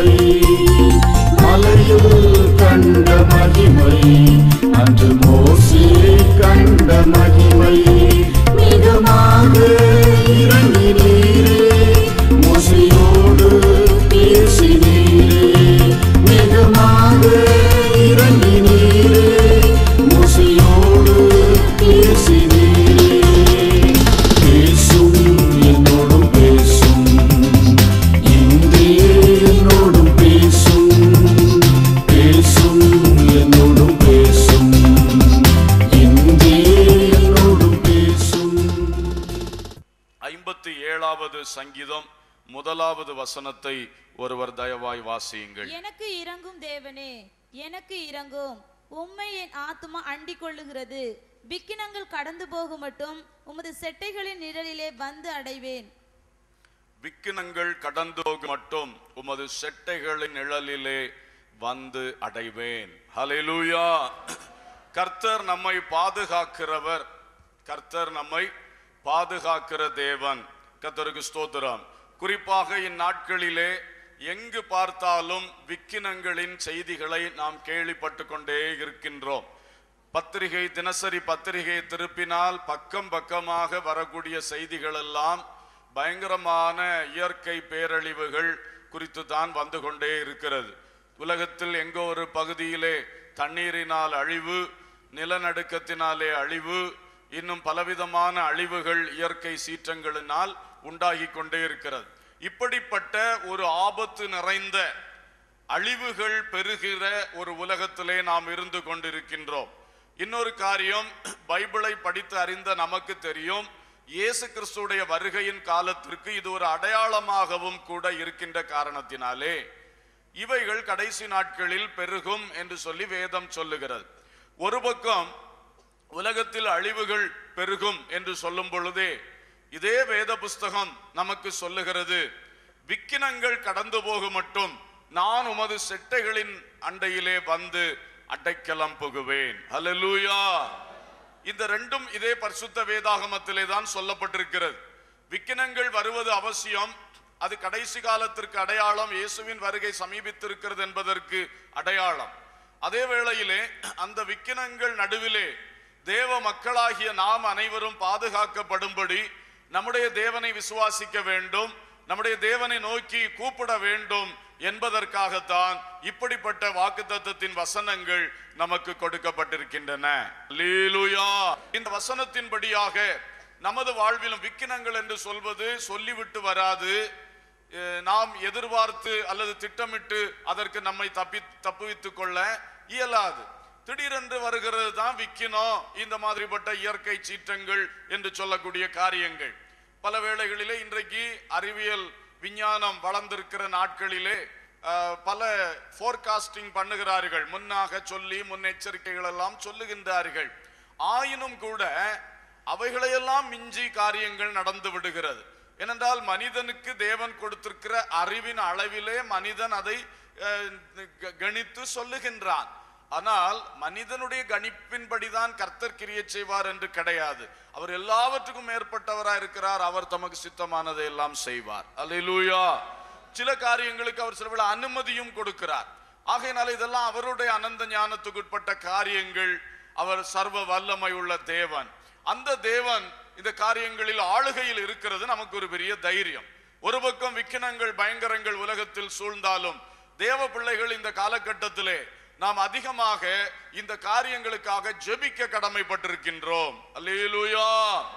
மகிமை மலையில் கண்ட மகிமை அன்று மோசே கண்ட மகிமை மிகமாக இறங்கினீரே மோசையோடு பேசினீரே மிகமாக இறங்கினீரே மோசையோடு பேசினீரே பேசும் என்னோடும் பேசும் இன்றே என்னோடும் பேசும் பேசும் என்னோடும் பேசும் இன்றே என்னோடும் பேசும் ஐம்பத்தி ஏழாவது சங்கீதம் முதலாவது வசனத்தை ஒருவர் தயவாய் வாசியுங்கள் எனக்கு இறங்கும் தேவனே எனக்கு இறங்கும் உம்மை என் ஆத்துமா அண்டிக் கொள்ளுகிறது விக்கினங்கள் கடந்து போகும் மட்டும் உமது செட்டைகளின் நிழலிலே வந்து அடைவேன் விக்கினங்கள் கடந்து போகும் மட்டும் உமது செட்டைகளின் நிழலிலே வந்து அடைவேன் ஹalleluya கர்த்தர் நம்மை பாதுகாக்கிறவர் கர்த்தர் நம்மை பாதுகாக்கிற தேவன் கர்த்தருக்கு ஸ்தோத்திரம் குறிப்பாக இந்நாட்களிலே எங்கு பார்த்தாலும் விக்கினங்களின் செய்திகளை நாம் கேள்விப்பட்டு கொண்டே இருக்கின்றோம் பத்திரிகை தினசரி பத்திரிகை திருப்பினால் பக்கம் பக்கமாக வரக்கூடிய செய்திகள் எல்லாம் பயங்கரமான இயற்கை பேரழிவுகள் குறித்து தான் வந்து கொண்டே இருக்கிறது உலகத்தில் எங்கோ ஒரு பகுதியிலே தண்ணீரினால் அழிவு நிலநடுக்கத்தினாலே அழிவு இன்னும் பலவிதமான அழிவுகள் இயற்கை சீற்றங்களினால் உண்டாகி கொண்டே இருக்கிறது இப்படிப்பட்ட ஒரு ஆபத்து நிறைந்த அழிவுகள் பெருகிற ஒரு உலகத்திலே நாம் இருந்து கொண்டிருக்கின்றோம் இன்னொரு காரியம் பைபிளை படித்து அறிந்த நமக்கு தெரியும் இயேசு கிறிஸ்துடைய வருகையின் காலத்திற்கு இது ஒரு அடையாளமாகவும் கூட இருக்கின்ற காரணத்தினாலே இவைகள் கடைசி நாட்களில் பெருகும் என்று சொல்லி வேதம் சொல்லுகிறது ஒரு பக்கம் உலகத்தில் அழிவுகள் பெருகும் என்று சொல்லும் பொழுதே இதே வேத புஸ்தகம் நமக்கு சொல்லுகிறது விக்கினங்கள் கடந்து போக மட்டும் நான் உமது செட்டைகளின் அண்டையிலே வந்து அடைக்கலம் புகுவேன் ஹalleluya இந்த ரெண்டும் இதே பரிசுத்த வேதாகமத்திலே தான் சொல்லப்பட்டிருக்கிறது விக்கினங்கள் வருவது அவசியம் அது கடைசி காலத்திற்கு அடையாளம் இயேசுவின் வருகை சமீபித்திருக்கிறது என்பதற்கு அடையாளம் அதே வேளையிலே அந்த விக்கினங்கள் நடுவிலே தேவ மக்களாகிய நாம் அனைவரும் பாதுகாக்கப்படும்படி நம்முடைய தேவனை விசுவாசிக்க வேண்டும் நம்முடைய தேவனை நோக்கி கூப்பிட வேண்டும் என்பதற்காகத்தான் இப்படிப்பட்ட வாக்குத்தத்தத்தின் வசனங்கள் நமக்கு கொடுக்கப்பட்டிருக்கின்றன அல்லேலூயா. இந்த வசனத்தின்படியாக நமது வாழ்விலும் விக்கினங்கள் என்று சொல்வது சொல்லிவிட்டு வராது அஹ், நாம் எதிர்பார்த்து அல்லது திட்டமிட்டு அதற்கு நம்மை தப்பி தப்புவித்துக் கொள்ள இயலாது திடீரென்று வருகிறது தான் விக்கினம் இந்த மாதிரிப்பட்ட இயற்கை சீற்றங்கள் என்று சொல்லக்கூடிய காரியங்கள் பல வேளைகளிலே இன்றைக்கு அறிவியல் விஞ்ஞானம் வளர்ந்திருக்கிற நாட்களிலே அஹ், பல ஃபோர்காஸ்டிங் பண்ணுகிறார்கள் முன்னாக சொல்லி முன்னெச்சரிக்கைகள் எல்லாம் சொல்லுகின்றார்கள் ஆயினும் கூட அவைகளையெல்லாம் மிஞ்சி காரியங்கள் நடந்து விடுகிறது ஏனென்றால் மனிதனுக்கு தேவன் கொடுத்திருக்கிற அறிவின் அளவிலே மனிதன் அதை அஹ், க- கணித்து சொல்லுகின்றான் ஆனால் மனிதனுடைய கணிப்பின்படிதான் கர்த்தர் கிரியை செய்வார் என்று கிடையாது அவர் எல்லாவற்றுக்கும் மேற்பட்டவராய் இருக்கிறார் அவர் தமக்கு சித்தமானதை எல்லாம் செய்வார் அல்லேலூயா சில காரியங்களுக்கு அவர் சில அனுமதியும் கொடுக்கிறார் ஆகையினால இதெல்லாம் அவருடைய அனந்த ஞானத்துக்குட்பட்ட காரியங்கள் அவர் சர்வ வல்லமை உள்ள தேவன் அந்த தேவன் இந்த காரியங்களில் ஆளுகையில் இருக்கிறது நமக்கு ஒரு பெரிய தைரியம் ஒரு பக்கம் விக்கினங்கள் பயங்கரங்கள் உலகத்தில் சூழ்ந்தாலும் தேவ பிள்ளைகள் இந்த காலகட்டத்திலே நாம் அதிகமாக இந்த காரியங்களுக்காக ஜெபிக்க கடமைப்பட்டிருக்கின்றோம் அல்லேலூயா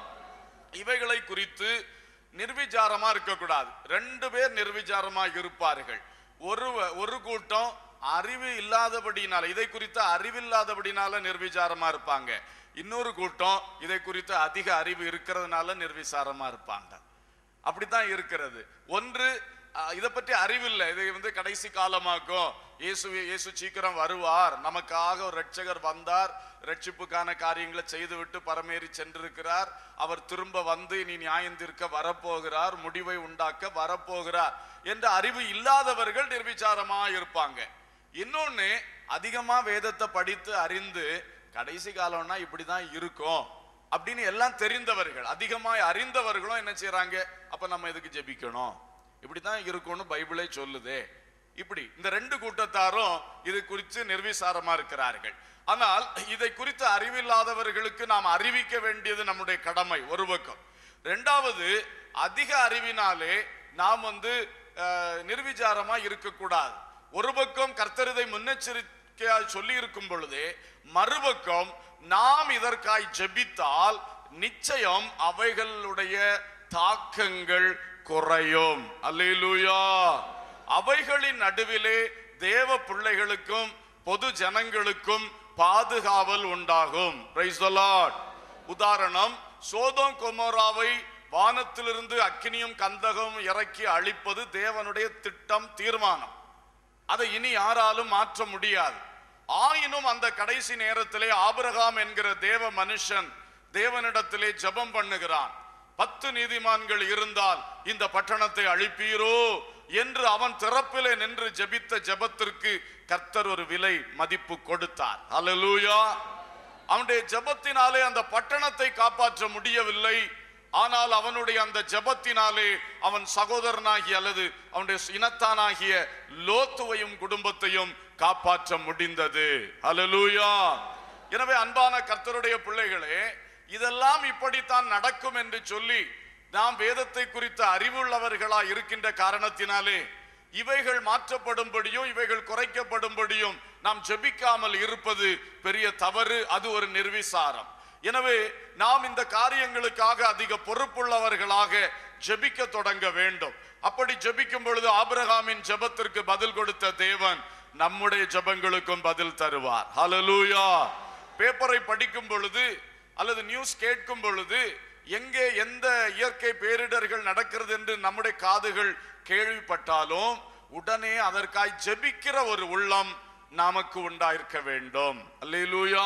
இவைகளை குறித்து நிர்விசாரமா இருக்கக்கூடாது ரெண்டு பேர் நிர்விசாரமா இருப்பார்கள் ஒரு ஒரு கூட்டம் அறிவு இல்லாதபடினால இதை குறித்து அறிவில்லாதபடினால நிர்விசாரமா இருப்பாங்க இன்னொரு கூட்டம் இதை குறித்து அதிக அறிவு இருக்கிறதுனால நிர்விசாரமா இருப்பாங்க அப்படித்தான் இருக்கிறது ஒன்று அஹ், இதை பற்றி அறிவில்லை இதை வந்து கடைசி காலமாக்கும் இயேசு இயேசு சீக்கிரம் வருவார் நமக்காக ஒரு ரட்சகர் வந்தார் ரட்சிப்புக்கான காரியங்களை செய்துவிட்டு பரமேறி சென்றிருக்கிறார் அவர் திரும்ப வந்து நீ நியாயந்திருக்க வரப்போகிறார் முடிவை உண்டாக்க வரப்போகிறார் என்ற அறிவு இல்லாதவர்கள் நிர்விசாரமா இருப்பாங்க இன்னொன்னு அதிகமா வேதத்தை படித்து அறிந்து கடைசி காலம்னா இப்படிதான் இருக்கும் அப்படின்னு எல்லாம் தெரிந்தவர்கள் அதிகமாய் அறிந்தவர்களும் என்ன செய்றாங்க அப்ப நம்ம எதுக்கு ஜெபிக்கணும் இப்படித்தான் இருக்கும்னு பைபிளே சொல்லுதே இப்படி இந்த ரெண்டு கூட்டத்தாரும் இது குறித்து நிர்விசாரமா இருக்கிறார்கள் ஆனால் இதை குறித்து அறிவில்லாதவர்களுக்கு நாம் அறிவிக்க வேண்டியது நம்முடைய கடமை ஒரு பக்கம் ரெண்டாவது அதிக அறிவினாலே நாம் வந்து அஹ், நிர்விசாரமா இருக்கக்கூடாது ஒரு பக்கம் கர்த்தரிதை முன்னெச்சரிக்கையாய் சொல்லி இருக்கும் பொழுதே மறுபக்கம் நாம் இதற்காய் ஜெபித்தால் நிச்சயம் அவைகளுடைய தாக்கங்கள் குறையும் அல்லேலூயா அவைகளின் நடுவிலே தேவ பிள்ளைகளுக்கும் பொது ஜனங்களுக்கும் பாதுகாவல் உண்டாகும் Praise the Lord. உதாரணம் சோதோம் கொமோராவை வானத்திலிருந்து அக்கினியும் கந்தகம் இறக்கி அழிப்பது தேவனுடைய திட்டம் தீர்மானம் அதை இனி யாராலும் மாற்ற முடியாது ஆயினும் அந்த கடைசி நேரத்திலே ஆபிரகாம் என்கிற தேவ மனுஷன் தேவனிடத்திலே ஜெபம் பண்ணுகிறான் பத்து நீதிமான்கள் இருந்தால் இந்த பட்டணத்தை அழிப்பீரோ என்று அவன் திறப்பிலே நின்று ஜெபித்த ஜெபத்திற்கு கர்த்தர் ஒரு விலை மதிப்பு கொடுத்தார் அல்லேலூயா அவனுடைய ஜெபத்தினாலே அந்த பட்டணத்தை காப்பாற்ற முடியவில்லை ஆனால் அவனுடைய அந்த ஜெபத்தினாலே அவன் சகோதரனாகி அல்லது அவனுடைய இனத்தானாகிய லோத்துவையும் குடும்பத்தையும் காப்பாற்ற முடிந்தது அல்லேலூயா எனவே அன்பான கர்த்தருடைய பிள்ளைகளே இதெல்லாம் இப்படித்தான் நடக்கும் என்று சொல்லி நாம் வேதத்தை குறித்த அறிவுள்ளவர்களா இருக்கின்ற காரணத்தினாலே இவைகள் மாற்றப்படும்படியும் இவைகள் குறைக்கப்படும்படியும் நாம் ஜெபிக்காமல் இருப்பது பெரிய தவறு அது ஒரு நிர்விசாரம் எனவே நாம் இந்த காரியங்களுக்காக அதிக பொறுப்புள்ளவர்களாக ஜெபிக்க தொடங்க வேண்டும் அப்படி ஜெபிக்கும் பொழுது ஆபிரகாமின் ஜெபத்திற்கு பதில் கொடுத்த தேவன் நம்முடைய ஜெபங்களுக்கும் பதில் தருவார் ஹalleluya பேப்பரை படிக்கும் பொழுது அல்லது நியூஸ் கேட்கும் பொழுது எங்கே எந்த இயற்கை பேரிடர்கள் நடக்கிறது என்று நம்முடைய காதுகள் கேள்விப்பட்டாலும் உடனே அதற்காய் ஜெபிக்கிற ஒரு உள்ளம் நமக்கு உண்டாயிருக்க வேண்டும் அல்லேலூயா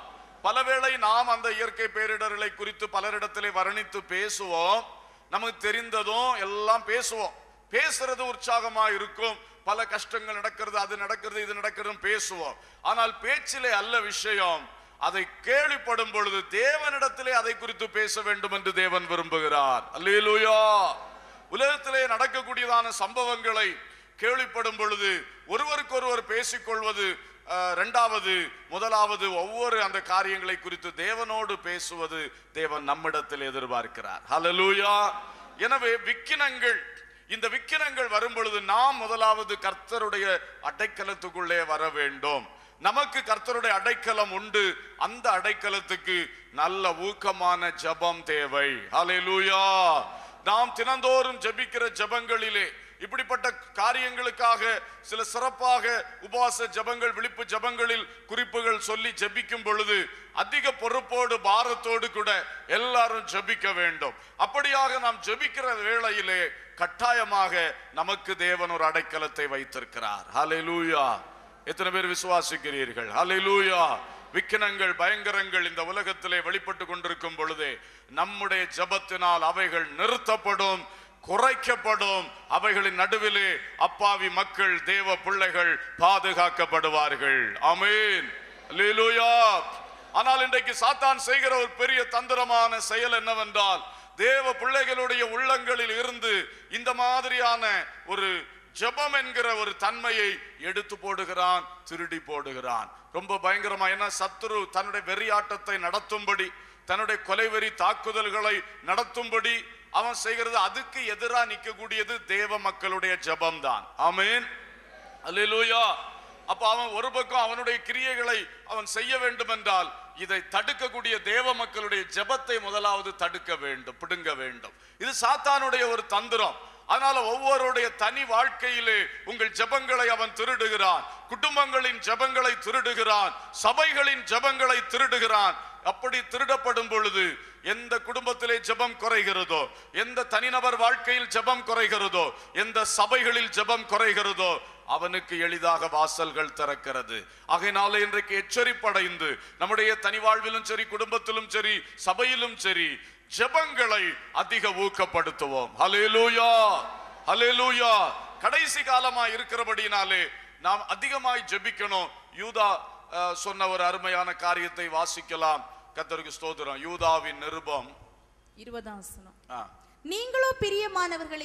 பலவேளை நாம் அந்த இயற்கை பேரிடர்களை குறித்து பலரிடத்திலே வர்ணித்து பேசுவோம் நமக்கு தெரிந்ததும் எல்லாம் பேசுவோம் பேசுறது உற்சாகமா இருக்கும் பல கஷ்டங்கள் நடக்கிறது அது நடக்கிறது இது நடக்கிறது பேசுவோம் ஆனால் பேச்சிலே அல்ல விஷயம் அதை கேள்விப்படும் பொழுது தேவனிடத்திலே அதை குறித்து பேச வேண்டும் என்று தேவன் விரும்புகிறார் அல்லேலூயா உலகத்திலே நடக்கக்கூடியதான சம்பவங்களை கேள்விப்படும் பொழுது ஒருவருக்கொருவர் பேசிக்கொள்வது அஹ், இரண்டாவது முதலாவது ஒவ்வொரு அந்த காரியங்களை குறித்து தேவனோடு பேசுவது தேவன் நம்மிடத்தில் எதிர்பார்க்கிறார் ஹalleluya எனவே விக்கினங்கள் இந்த விக்கினங்கள் வரும் பொழுது நாம் முதலாவது கர்த்தருடைய அடைக்கலத்துக்குள்ளே வர வேண்டும் நமக்கு கர்த்தருடைய அடைக்கலம் உண்டு அந்த அடைக்கலத்துக்கு நல்ல ஊக்கமான ஜெபம் தேவை ஹalleluya நாம் தினந்தோறும் ஜெபிக்கிற ஜெபங்களிலே இப்படிப்பட்ட காரியங்களுக்காக சில சிறப்பாக உபவாச ஜெபங்கள் விழிப்பு ஜெபங்களில் குறிப்புகள் சொல்லி ஜெபிக்கும் பொழுது அதிக பொறுப்போடு பாரத்தோடு கூட எல்லாரும் ஜெபிக்க வேண்டும் அப்படியாக நாம் ஜெபிக்கிற வேளையிலே கட்டாயமாக நமக்கு தேவன் ஒரு அடைக்கலத்தை வைத்திருக்கிறார் ஹalleluya எத்தனை பேர் விசுவாசிக்கிறீர்கள் ஹalleluya விக்கினங்கள் பயங்கரங்கள் இந்த உலகத்திலே வெளிப்பட்டு கொண்டிருக்கும் பொழுதே நம்முடைய ஜெபத்தினால் அவைகள் நிறுத்தப்படும் குறைக்கப்படும் அவைகளின் நடுவிலே அப்பாவி மக்கள் தேவ பிள்ளைகள் பாதுகாக்கப்படுவார்கள் ஆமென் அல்லேலூயா ஆனால் இன்றைக்கு சாத்தான் செய்கிற ஒரு பெரிய தந்திரமான செயல் என்னவென்றால் தேவ பிள்ளைகளுடைய உள்ளங்களில் இருந்து இந்த மாதிரியான ஒரு ஜெபம் என்கிற ஒரு தன்மையை எடுத்து போடுகிறான் திருடி போடுகிறான் ரொம்ப பயங்கரமா ஏன்னா சத்துரு தன்னுடைய வெறியாட்டத்தை நடத்தும்படி தன்னுடைய கொலைவெறி தாக்குதல்களை நடத்தும்படி அவன் செய்கிறது அதுக்கு எதிரா நிற்கக்கூடியது தேவ மக்களுடைய ஜெபம் தான் ஆமென் அல்லேலூயா அப்ப அவன் ஒரு பக்கம் அவனுடைய கிரியைகளை அவன் செய்ய வேண்டும் என்றால் இதை தடுக்கக்கூடிய தேவ மக்களுடைய ஜெபத்தை முதலாவது தடுக்க வேண்டும் பிடுங்க வேண்டும் இது சாத்தானுடைய ஒரு தந்திரம் அதனால ஒவ்வொருடைய தனி வாழ்க்கையிலே உங்கள் ஜெபங்களை அவன் திருடுகிறான் குடும்பங்களின் ஜெபங்களை திருடுகிறான் சபைகளின் ஜெபங்களை திருடுகிறான் அப்படி திருடப்படும் பொழுது எந்த குடும்பத்திலே ஜெபம் குறைகிறதோ எந்த தனிநபர் வாழ்க்கையில் ஜெபம் குறைகிறதோ எந்த சபைகளில் ஜெபம் குறைகிறதோ அவனுக்கு எளிதாக வாசல்கள் திறக்கிறது ஆகையினால இன்றைக்கு எச்சரிப்படைந்து நம்முடைய தனி வாழ்விலும் சரி குடும்பத்திலும் சரி சபையிலும் சரி ஜெபங்களை அதிக ஊக்கப்படுத்துவோம் ஹalleluya ஹalleluya கடைசி காலமா இருக்கிறபடினாலே நாம் அதிகமாய் ஜெபிக்கணும் யூதா அஹ், சொன்ன ஒரு அருமையான காரியத்தை வாசிக்கலாம் கர்த்தருக்கு ஸ்தோத்திரம் யூதாவின் நிருபம் இருபதாம் வசனம் ஆ, நீங்களோ பிரியமானவர்களே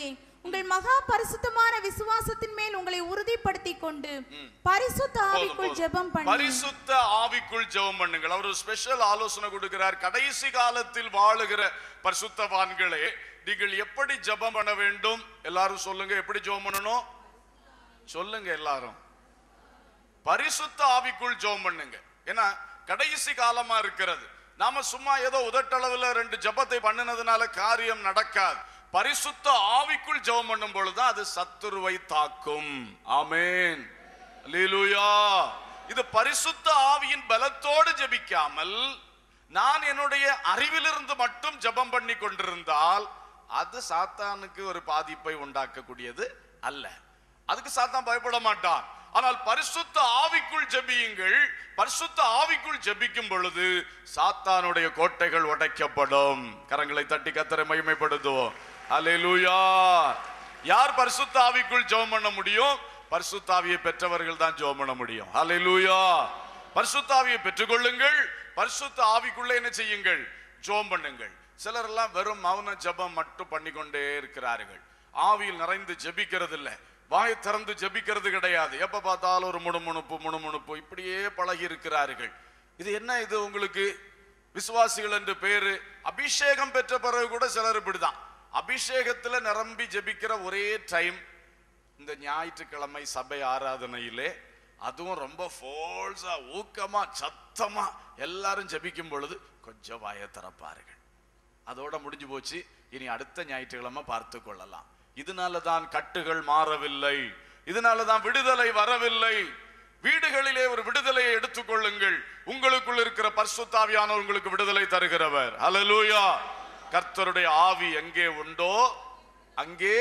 உங்கள் மகா பரிசுத்தமான விசுவாசத்தின் மேல் உங்களை உறுதிப்படுத்திக் கொண்டு பரிசுத்த போதும், ஆவிக்குள் போதும். ஜெபம் பண்ணி பரிசுத்த ஆவிக்குள் ஜெபம் பண்ணுங்கள் அவர் ஒரு ஸ்பெஷல் ஆலோசனை கொடுக்கிறார் கடைசி காலத்தில் வாழுகிற பரிசுத்தவான்களே நீங்கள் எப்படி ஜெபம் பண்ண வேண்டும் எல்லாரும் சொல்லுங்க எப்படி ஜெபம் பண்ணணும் சொல்லுங்க எல்லாரும் பரிசுத்த ஆவிக்குள் ஜெபம் பண்ணுங்க ஏன்னா கடைசி காலமா இருக்கிறது நாம சும்மா ஏதோ உதட்டளவுல ரெண்டு ஜெபத்தை பண்ணினதுனால காரியம் நடக்காது பரிசுத்த ஆவிக்குள் ஜெபம் பண்ணும் பொழுதுதான் அது சத்துருவை தாக்கும் ஆமென் அல்லேலூயா இது பரிசுத்த ஆவியின் பலத்தோடு ஜெபிக்காமல் நான் என்னுடைய அறிவிலிருந்து மட்டும் ஜெபம் பண்ணி கொண்டிருந்தால் அது சாத்தானுக்கு ஒரு பாதிப்பை உண்டாக்கக்கூடியது அல்ல அதுக்கு சாத்தான் பயப்பட மாட்டான் ஆனால் பரிசுத்த ஆவிக்குள் ஜெபியுங்கள் பரிசுத்த ஆவிக்குள் ஜெபிக்கும் பொழுது சாத்தானுடைய கோட்டைகள் உடைக்கப்படும் கரங்களை தட்டி கத்தரை மகிமைப்படுத்துவோம் அல்லேலூயா யார் பரிசுத்த ஆவிக்குள் ஜெபம் பண்ண முடியும் பரிசுத்த ஆவியை பெற்றவர்கள் தான் ஜெபம் பண்ண முடியும் அல்லேலூயா பரிசுத்த ஆவியை பெற்றுக்கொள்ளுங்கள் பரிசுத்த ஆவிக்குள்ள என்ன செய்யுங்கள் ஜெபம் பண்ணுங்கள் சிலர் எல்லாம் வெறும் மௌன ஜெபம் மட்டும் பண்ணிக்கொண்டே இருக்கிறார்கள் ஆவியில் நிறைந்து ஜெபிக்கிறது இல்ல வாயை திறந்து ஜெபிக்கிறது கிடையாது எப்ப பார்த்தாலும் ஒரு முணுமுணுப்பு முணுமுணுப்பு இப்படியே பழகி இருக்கிறார்கள் இது என்ன இது உங்களுக்கு விசுவாசிகள் என்று பேரு அபிஷேகம் பெற்ற பிறகு கூட சிலர் இப்படிதான் அபிஷேகத்துல நிரம்பி ஜெபிக்கிற ஒரே டைம் இந்த ஞாயிற்றுக்கிழமை சபை ஆராதனையிலே அதுவும் ரொம்ப ஃபோல்ஸா ஊக்கமா சத்தமா எல்லாரும் ஜெபிக்கும் பொழுது கொஞ்சம் வாயை திறப்பார்கள் அதோட முடிஞ்சு போச்சு இனி அடுத்த ஞாயிற்றுக்கிழமை பார்த்து கொள்ளலாம் இதனால தான் கட்டுகள் மாறவில்லை இதனால தான் விடுதலை வரவில்லை வீடுகளிலே ஒரு விடுதலையை எடுத்துக்கொள்ளுங்கள் உங்களுக்குள் இருக்கிற பரிசுத்தாவியானவர் உங்களுக்கு விடுதலை தருகிறவர் ஹalleluya கர்த்தருடைய ஆவி எங்கே உண்டோ அங்கே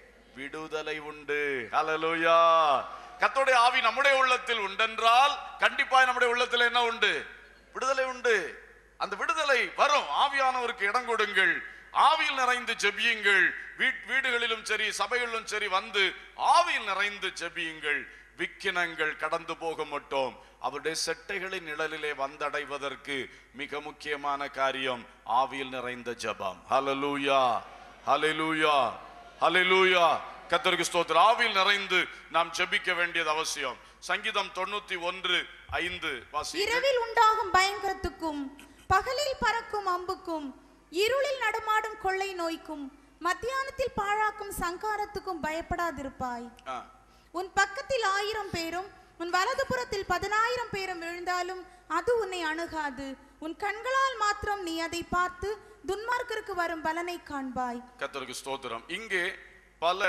விடுதலை உண்டு ஹalleluya கர்த்தருடைய ஆவி நம்முடைய உள்ளத்தில் உண்டென்றால் கண்டிப்பாய் நம்முடைய உள்ளத்தில் என்ன உண்டு விடுதலை உண்டு அந்த விடுதலை வரும் ஆவியானவருக்கு இடம் கொடுங்கள் ஆவியில் நிறைந்து ஜெபியுங்கள் வீட் வீடுகளிலும் சரி சபைகளிலும் சரி வந்து ஆவியில் நிறைந்து ஜெபியுங்கள் விக்கினங்கள் கடந்து போக மாட்டோம் அவருடைய செட்டைகளின் நிழலிலே வந்தடைவதற்கு மிக முக்கியமான காரியம் ஆவியில் நிறைந்த ஜெபம் ஹalleluya ஹalleluya ஹalleluya கர்த்தருக்கு ஸ்தோத்திரம் ஆவியில் நிறைந்து நாம் ஜெபிக்க வேண்டியது அவசியம் சங்கீதம் தொண்ணூத்தி ஒன்று ஐந்து வாசி இரவில் உண்டாகும் பயங்கரத்துக்கும் பகலில் பறக்கும் அம்புக்கும் இருளில் நடமாடும் கொள்ளை நோய்க்கும் மத்தியானத்தில் பாழாக்கும் சங்காரத்துக்கும் பயப்படாதிருப்பாய் ஆ. உன் பக்கத்தில் ஆயிரம் பேரும் உன் வலதுபுறத்தில் பதினாயிரம் பேரும் விழுந்தாலும் அது உன்னை அணுகாது உன் கண்களால் மாத்திரம் நீ அதை பார்த்து துன்மார்க்கருக்கு வரும் பலனை காண்பாய் கர்த்தருக்கு ஸ்தோத்திரம் இங்கே பல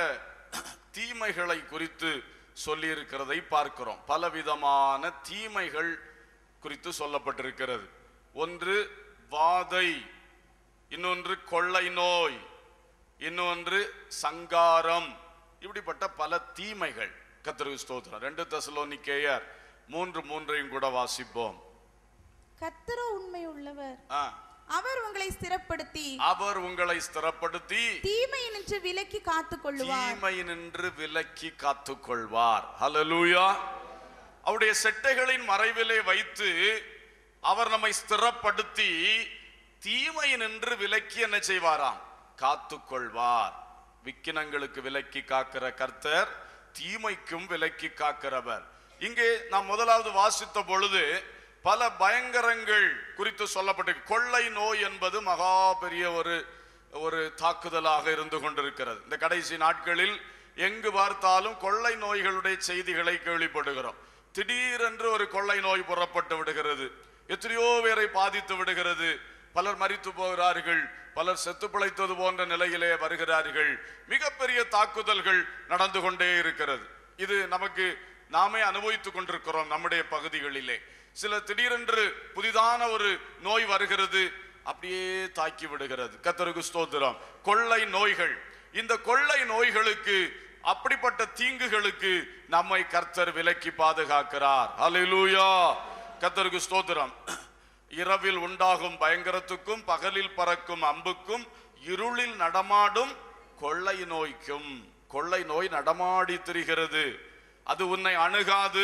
தீமைகளை குறித்து சொல்லியிருக்கிறதை பார்க்கிறோம் பலவிதமான தீமைகள் குறித்து சொல்லப்பட்டிருக்கிறது ஒன்று வாதை இன்னொன்று கொள்ளை நோய் இன்னொன்று சங்காரம் இப்படிப்பட்ட பல தீமைகள் கர்த்தருக்கு ஸ்தோத்திரம் ரெண்டு தெசலோனிக்கேயர் மூன்று மூன்றையும் கூட வாசிப்போம் கர்த்தரோ உண்மை உள்ளவர் ஆ. அவர் உங்களை ஸ்திரப்படுத்தி அவர் உங்களை ஸ்திரப்படுத்தி தீமையினின்று விலக்கி காத்துக் கொள்ளுவார் தீமையினின்று விலக்கி காத்துக்கொள்வார் ஹalleluya அவருடைய செட்டைகளின் மறைவிலே வைத்து அவர் நம்மை ஸ்திரப்படுத்தி தீமையினின்று விலக்கி என்ன செய்வாராம் காத்துக்கொள்வார் விக்கினங்களுக்கு விலக்கி காக்கிற கர்த்தர் தீமைக்கும் விலக்கி காக்கிறவர் இங்கே நாம் முதலாவது வாசித்த பொழுது பல பயங்கரங்கள் குறித்து சொல்லப்பட்டு கொள்ளை நோய் என்பது மகா பெரிய ஒரு ஒரு தாக்குதலாக இருந்து கொண்டிருக்கிறது இந்த கடைசி நாட்களில் எங்கு பார்த்தாலும் கொள்ளை நோய்களுடைய செய்திகளை கேள்விப்படுகிறோம் திடீரென்று ஒரு கொள்ளை நோய் புறப்பட்டு விடுகிறது எத்தனையோ பேரை பாதித்து விடுகிறது பலர் மரித்து போகிறார்கள் பலர் செத்து பிழைத்தது போன்ற நிலையிலே வருகிறார்கள் மிகப்பெரிய தாக்குதல்கள் நடந்து கொண்டே இருக்கிறது இது நமக்கு நாமே அனுபவித்துக் கொண்டிருக்கிறோம் நம்முடைய பகுதிகளிலே சில திடீரென்று புதிதான ஒரு நோய் வருகிறது அப்படியே தாக்கி விடுகிறது கத்தருக்கு ஸ்தோத்திரம் கொள்ளை நோய்கள் இந்த கொள்ளை நோய்களுக்கு அப்படிப்பட்ட தீங்குகளுக்கு நம்மை கர்த்தர் விலக்கி பாதுகாக்கிறார் ஹalleluya கர்த்தருக்கு ஸ்தோத்திரம் இரவில் உண்டாகும் பயங்கரத்துக்கும் பகலில் பறக்கும் அம்புக்கும் இருளில் நடமாடும் கொள்ளை நோய்க்கும் கொள்ளை நோய் நடமாடி திரிகிறது அது உன்னை அணுகாது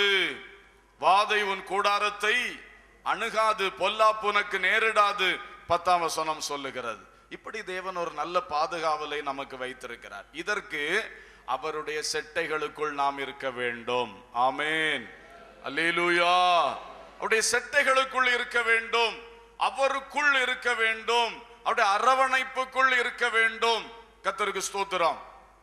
வாதை உன் கூடாரத்தை அணுகாது பொல்லாப்பு உனக்கு நேரிடாது பத்தாம் வசனம் சொல்லுகிறது இப்படி தேவன் ஒரு நல்ல பாதுகாவலை நமக்கு வைத்திருக்கிறார் இதற்கு அவருடைய செட்டைகளுக்குள் நாம் இருக்க வேண்டும் ஆமேன் அல்லேலூயா அவருடைய செட்டைகளுக்குள் இருக்க வேண்டும் அவருக்குள் இருக்க வேண்டும் அவருடைய அரவணைப்புக்குள் இருக்க வேண்டும் கத்தருக்கு ஸ்தோத்திரம்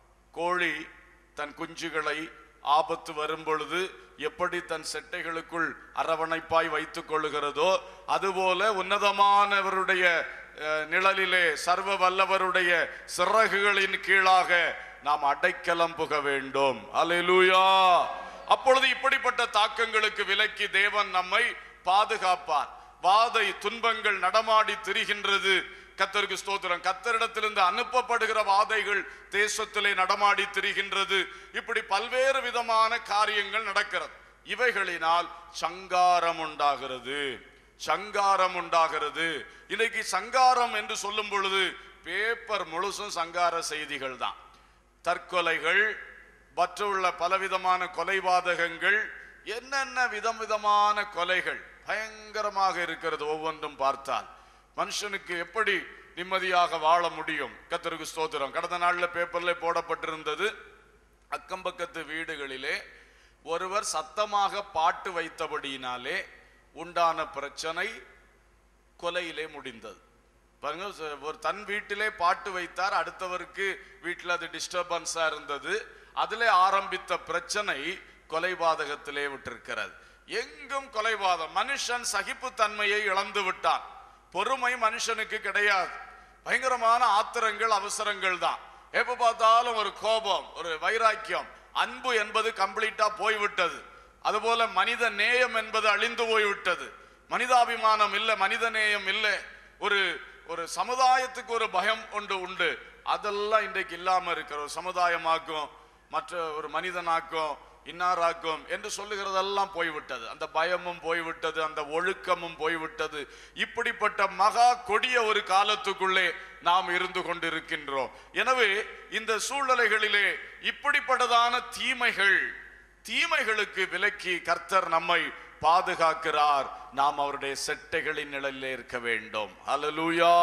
கோழி தன் குஞ்சுகளை ஆபத்து வரும் பொழுது எப்படி தன் செட்டைகளுக்குள் அரவணைப்பாய் வைத்துக் கொள்ளுகிறதோ அதுபோல உன்னதமானவருடைய அஹ், நிழலிலே சர்வ வல்லவருடைய சிறகுகளின் கீழாக நாம் அடைக்கலம் புக வேண்டும் அல்லேலூயா அப்பொழுது இப்படிப்பட்ட தாக்கங்களுக்கு விலக்கி தேவன் நம்மை பாதுகாப்பார் வாதை துன்பங்கள் நடமாடி திரிகின்றது கத்தருக்கு ஸ்தோத்திரம் கத்தரிடத்திலிருந்து அனுப்பப்படுகிற வாதைகள் தேசத்திலே நடமாடி திரிகின்றது இப்படி பல்வேறு விதமான காரியங்கள் நடக்கிறது இவைகளினால் சங்காரம் உண்டாகிறது சங்காரம் உண்டாகிறது இன்னைக்கு சங்காரம் என்று சொல்லும் பொழுது பேப்பர் முழுசும் சங்கார செய்திகள் தான் தற்கொலைகள் மற்றுள்ள பலவிதமான கொலைபாதகங்கள் என்னென்ன விதம் விதமான கொலைகள் பயங்கரமாக இருக்கிறது ஒவ்வொன்றும் பார்த்தால் மனுஷனுக்கு எப்படி நிம்மதியாக வாழ முடியும் கத்தருக்கு ஸ்தோத்திரம் கடந்த நாள்ல பேப்பர்ல போடப்பட்டிருந்தது அக்கம் பக்கத்து வீடுகளிலே ஒருவர் சத்தமாக பாட்டு வைத்தபடியினாலே உண்டான பிரச்சனை கொலையிலே முடிந்தது பாருங்க ச- ஒரு தன் வீட்டிலே பாட்டு வைத்தார் அடுத்தவருக்கு வீட்டில் அது டிஸ்டர்பன்ஸா இருந்தது அதிலே ஆரம்பித்த பிரச்சனை கொலைபாதகத்திலே விட்டிருக்கிறது எங்கும் கொலைபாதம் மனுஷன் சகிப்புத்தன்மையை இழந்து விட்டான் பொறுமை மனுஷனுக்கு கிடையாது பயங்கரமான ஆத்திரங்கள் அவசரங்கள் தான் எப்ப பார்த்தாலும் ஒரு கோபம் ஒரு வைராக்கியம் அன்பு என்பது கம்ப்ளீட்டா போய்விட்டது அதுபோல மனித நேயம் என்பது அழிந்து போய்விட்டது மனிதாபிமானம் இல்லை மனித நேயம் இல்லை ஒரு ஒரு சமுதாயத்துக்கு ஒரு பயம் ஒன்று உண்டு அதெல்லாம் இன்றைக்கு இல்லாம இருக்கிற ஒரு சமுதாயமாக்கும் மற்ற ஒரு மனிதனாக்கும் இன்னாராக்கும் என்று சொல்லுகிறதெல்லாம் போய்விட்டது அந்த பயமும் போய்விட்டது அந்த ஒழுக்கமும் போய்விட்டது இப்படிப்பட்ட மகா கொடிய ஒரு காலத்துக்குள்ளே நாம் இருந்து கொண்டிருக்கின்றோம் எனவே இந்த சூழ்நிலைகளிலே இப்படிப்பட்டதான தீமைகள் தீமைகளுக்கு விலக்கி கர்த்தர் நம்மை பாதுகாக்கிறார் நாம் அவருடைய செட்டைகளின் நிழலிலே இருக்க வேண்டும் ஹalleluya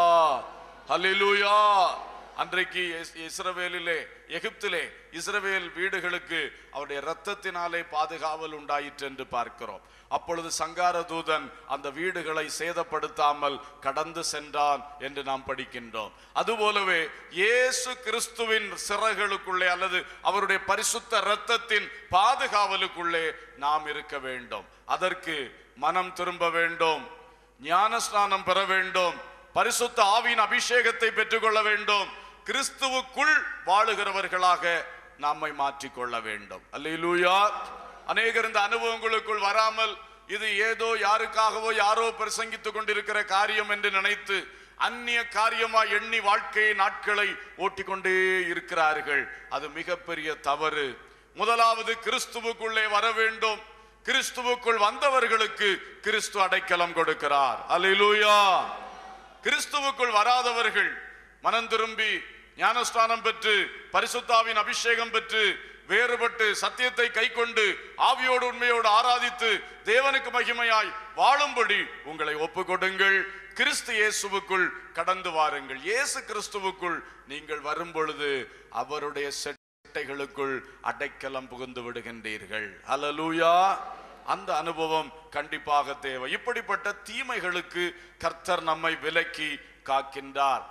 ஹalleluya அன்றைக்கு இஸ்- இஸ்ரவேலிலே எகிப்திலே இஸ்ரவேல் வீடுகளுக்கு அவருடைய இரத்தத்தினாலே பாதுகாவல் உண்டாயிற்று என்று பார்க்கிறோம் அப்பொழுது சங்கார தூதன் அந்த வீடுகளை சேதப்படுத்தாமல் கடந்து சென்றான் என்று நாம் படிக்கின்றோம் அதுபோலவே இயேசு கிறிஸ்துவின் சிறகுகளுக்குள்ளே அல்லது அவருடைய பரிசுத்த இரத்தத்தின் பாதுகாவலுக்குள்ளே நாம் இருக்க வேண்டும் அதற்கு மனம் திரும்ப வேண்டும் ஞானஸ்நானம் பெற வேண்டும் பரிசுத்த ஆவியின் அபிஷேகத்தை பெற்றுக்கொள்ள வேண்டும் கிறிஸ்துவுக்குள் வாழுகிறவர்களாக நம்மை மாற்றிக்கொள்ள வேண்டும் அல்லேலூயா அநேகர் இந்த அனுபவங்களுக்குள் வராமல் இது ஏதோ யாருக்காகவோ யாரோ பிரசங்கித்துக் கொண்டிருக்கிற காரியம் என்று நினைத்து அந்நிய காரியமா எண்ணி வாழ்க்கையை நாட்களை ஓட்டிக்கொண்டே இருக்கிறார்கள் அது மிகப்பெரிய தவறு முதலாவது கிறிஸ்துவுக்குள்ளே வர வேண்டும் கிறிஸ்துவுக்குள் வந்தவர்களுக்கு கிறிஸ்து அடைக்கலம் கொடுக்கிறார் அல்லேலூயா கிறிஸ்துவுக்குள் வராதவர்கள் மனம் திரும்பி ஞானஸ்தானம் பெற்று பரிசுத்தாவின் அபிஷேகம் பெற்று வேறுபட்டு சத்தியத்தை கைக்கொண்டு ஆவியோடு உண்மையோடு ஆராதித்து தேவனுக்கு மகிமையாய் வாழும்படி உங்களை ஒப்புக்கொடுங்கள் கிறிஸ்து இயேசுவுக்குள் கடந்து வாருங்கள் இயேசு கிறிஸ்துவுக்குள் நீங்கள் வரும் பொழுது அவருடைய செட்டைகளுக்குள் அடைக்கலம் புகுந்து விடுகின்றீர்கள் ஹalleluya அந்த அனுபவம் கண்டிப்பாக தேவை இப்படிப்பட்ட தீமைகளுக்கு கர்த்தர் நம்மை விலக்கி காக்கின்றார்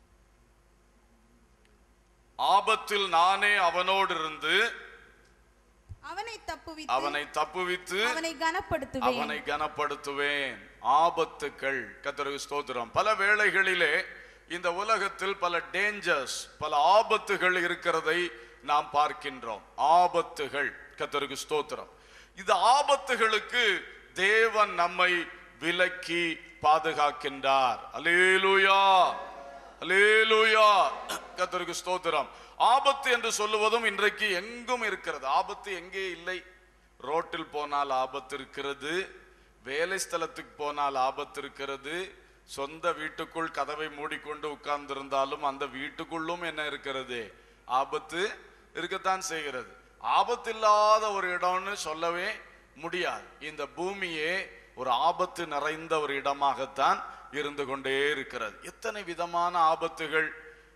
ஆபத்தில் நானே அவனோடு இருந்து அவனை தப்புவித்து அவனை தப்புவித்து அவனை கனப்படுத்துவேன் அவனை கனப்படுத்துவேன் ஆபத்துக்கள் கத்தருக்கு ஸ்தோத்திரம் பல வேளைகளிலே இந்த உலகத்தில் பல டேஞ்சர்ஸ் பல ஆபத்துகள் இருக்கிறதை நாம் பார்க்கின்றோம் ஆபத்துகள் கத்தருக்கு ஸ்தோத்திரம் இந்த ஆபத்துகளுக்கு தேவன் நம்மை விலக்கி பாதுகாக்கின்றார் அல்லேலூயா அல்லேலூயா கர்த்தருக்கு ஸ்தோத்திரம் ஆபத்து என்று சொல்லுவதும் இன்றைக்கு எங்கும் இருக்கிறது ஆபத்து எங்கே இல்லை ரோட்டில் போனால் ஆபத்து இருக்கிறது வேலை ஸ்தலத்துக்கு போனால் ஆபத்து இருக்கிறது சொந்த வீட்டுக்குள் கதவை மூடிக்கொண்டு உட்கார்ந்திருந்தாலும் அந்த வீட்டுக்குள்ளும் என்ன இருக்கிறது ஆபத்து இருக்கத்தான் செய்கிறது ஆபத்து இல்லாத ஒரு இடம்னு சொல்லவே முடியாது இந்த பூமியே ஒரு ஆபத்து நிறைந்த ஒரு இடமாகத்தான் இருந்து கொண்டே இருக்கிறது எத்தனை விதமான ஆபத்துகள்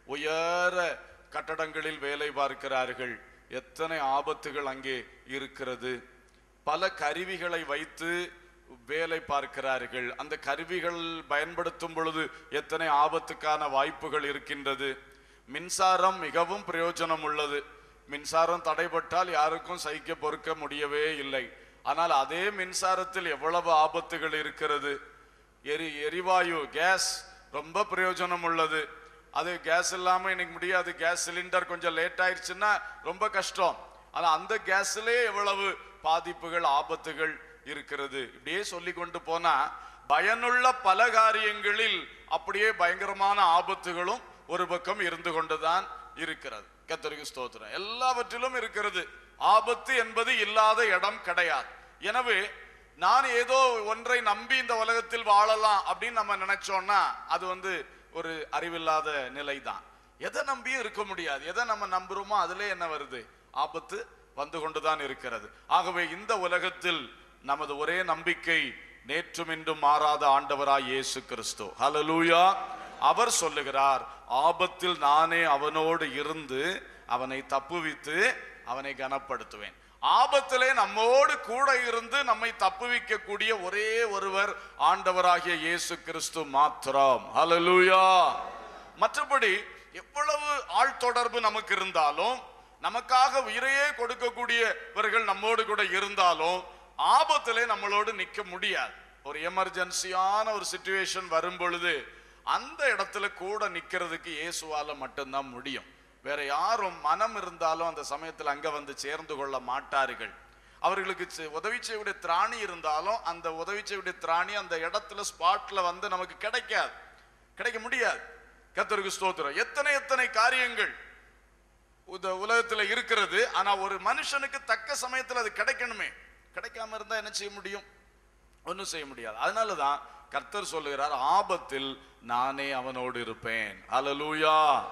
உயர கட்டடங்களில் வேலை பார்க்கிறார்கள் எத்தனை ஆபத்துகள் அங்கே இருக்கிறது பல கருவிகளை வைத்து வேலை பார்க்கிறார்கள் அந்த கருவிகள் பயன்படுத்தும் பொழுது எத்தனை ஆபத்துக்கான வாய்ப்புகள் இருக்கின்றது மின்சாரம் மிகவும் பிரயோஜனம் உள்ளது மின்சாரம் தடைபட்டால் யாருக்கும் சகிக்க பொறுக்க முடியவே இல்லை ஆனால் அதே மின்சாரத்தில் எவ்வளவு ஆபத்துகள் இருக்கிறது எரி எரிவாயு கேஸ் ரொம்ப பிரயோஜனம் உள்ளது அது கேஸ் இல்லாம இன்னைக்கு முடியாது கேஸ் சிலிண்டர் கொஞ்சம் லேட் ஆயிடுச்சுன்னா ரொம்ப கஷ்டம் ஆனா அந்த கேஸ்லயே எவ்வளவு பாதிப்புகள் ஆபத்துகள் இருக்கிறது இப்படியே சொல்லி கொண்டு போனா பயனுள்ள பல காரியங்களில் அப்படியே பயங்கரமான ஆபத்துகளும் ஒரு பக்கம் இருந்து கொண்டுதான் இருக்கிறது கத்தருக்கு ஸ்தோத்திரம் எல்லாவற்றிலும் இருக்கிறது ஆபத்து என்பது இல்லாத இடம் கிடையாது எனவே நான் ஏதோ ஒன்றை நம்பி இந்த உலகத்தில் வாழலாம் அப்படின்னு நம்ம நினைச்சோம்னா அது வந்து ஒரு அறிவில்லாத நிலைதான் எதை நம்பியும் இருக்க முடியாது எதை நம்ம நம்புறோமோ அதுல என்ன வருது ஆபத்து வந்து கொண்டுதான் இருக்கிறது ஆகவே இந்த உலகத்தில் நமது ஒரே நம்பிக்கை நேற்றும் இன்றும் மாறாத ஆண்டவராய் இயேசு கிறிஸ்து ஹalleluya அவர் சொல்லுகிறார் ஆபத்தில் நானே அவனோடு இருந்து அவனை தப்புவித்து அவனை கனப்படுத்துவேன் ஆபத்திலே நம்மோடு கூட இருந்து நம்மை தப்புவிக்க கூடிய ஒரே ஒருவர் ஆண்டவராகிய இயேசு கிறிஸ்து மாத்திரம் ஹalleluya மற்றபடி எவ்வளவு ஆள் தொடர்பு நமக்கு இருந்தாலும் நமக்காக உயிரையே கொடுக்கக்கூடியவர்கள் நம்மோடு கூட இருந்தாலும் ஆபத்திலே நம்மளோடு நிக்க முடியாது ஒரு எமர்ஜென்சியான ஒரு சுச்சுவேஷன் வரும் பொழுது அந்த இடத்துல கூட நிக்கிறதுக்கு இயேசுவால மட்டும்தான் முடியும் வேற யாரும் மனம் இருந்தாலும் அந்த சமயத்தில் அங்க வந்து சேர்ந்து கொள்ள மாட்டார்கள் அவர்களுக்கு செ- உதவி செய்யக்கூடிய திராணி இருந்தாலும் அந்த உதவி செய்யக்கூடிய திராணி அந்த இடத்துல ஸ்பாட்ல வந்து நமக்கு கிடைக்காது கிடைக்க முடியாது கர்த்தருக்கு ஸ்தோத்திரம் எத்தனை எத்தனை காரியங்கள் இந்த உலகத்துல இருக்கிறது ஆனா ஒரு மனுஷனுக்கு தக்க சமயத்துல அது கிடைக்கணுமே கிடைக்காம இருந்தா என்ன செய்ய முடியும் ஒன்றும் செய்ய முடியாது அதனாலதான் கர்த்தர் சொல்லுகிறார் ஆபத்தில் நானே அவனோடு இருப்பேன் அல்லேலூயா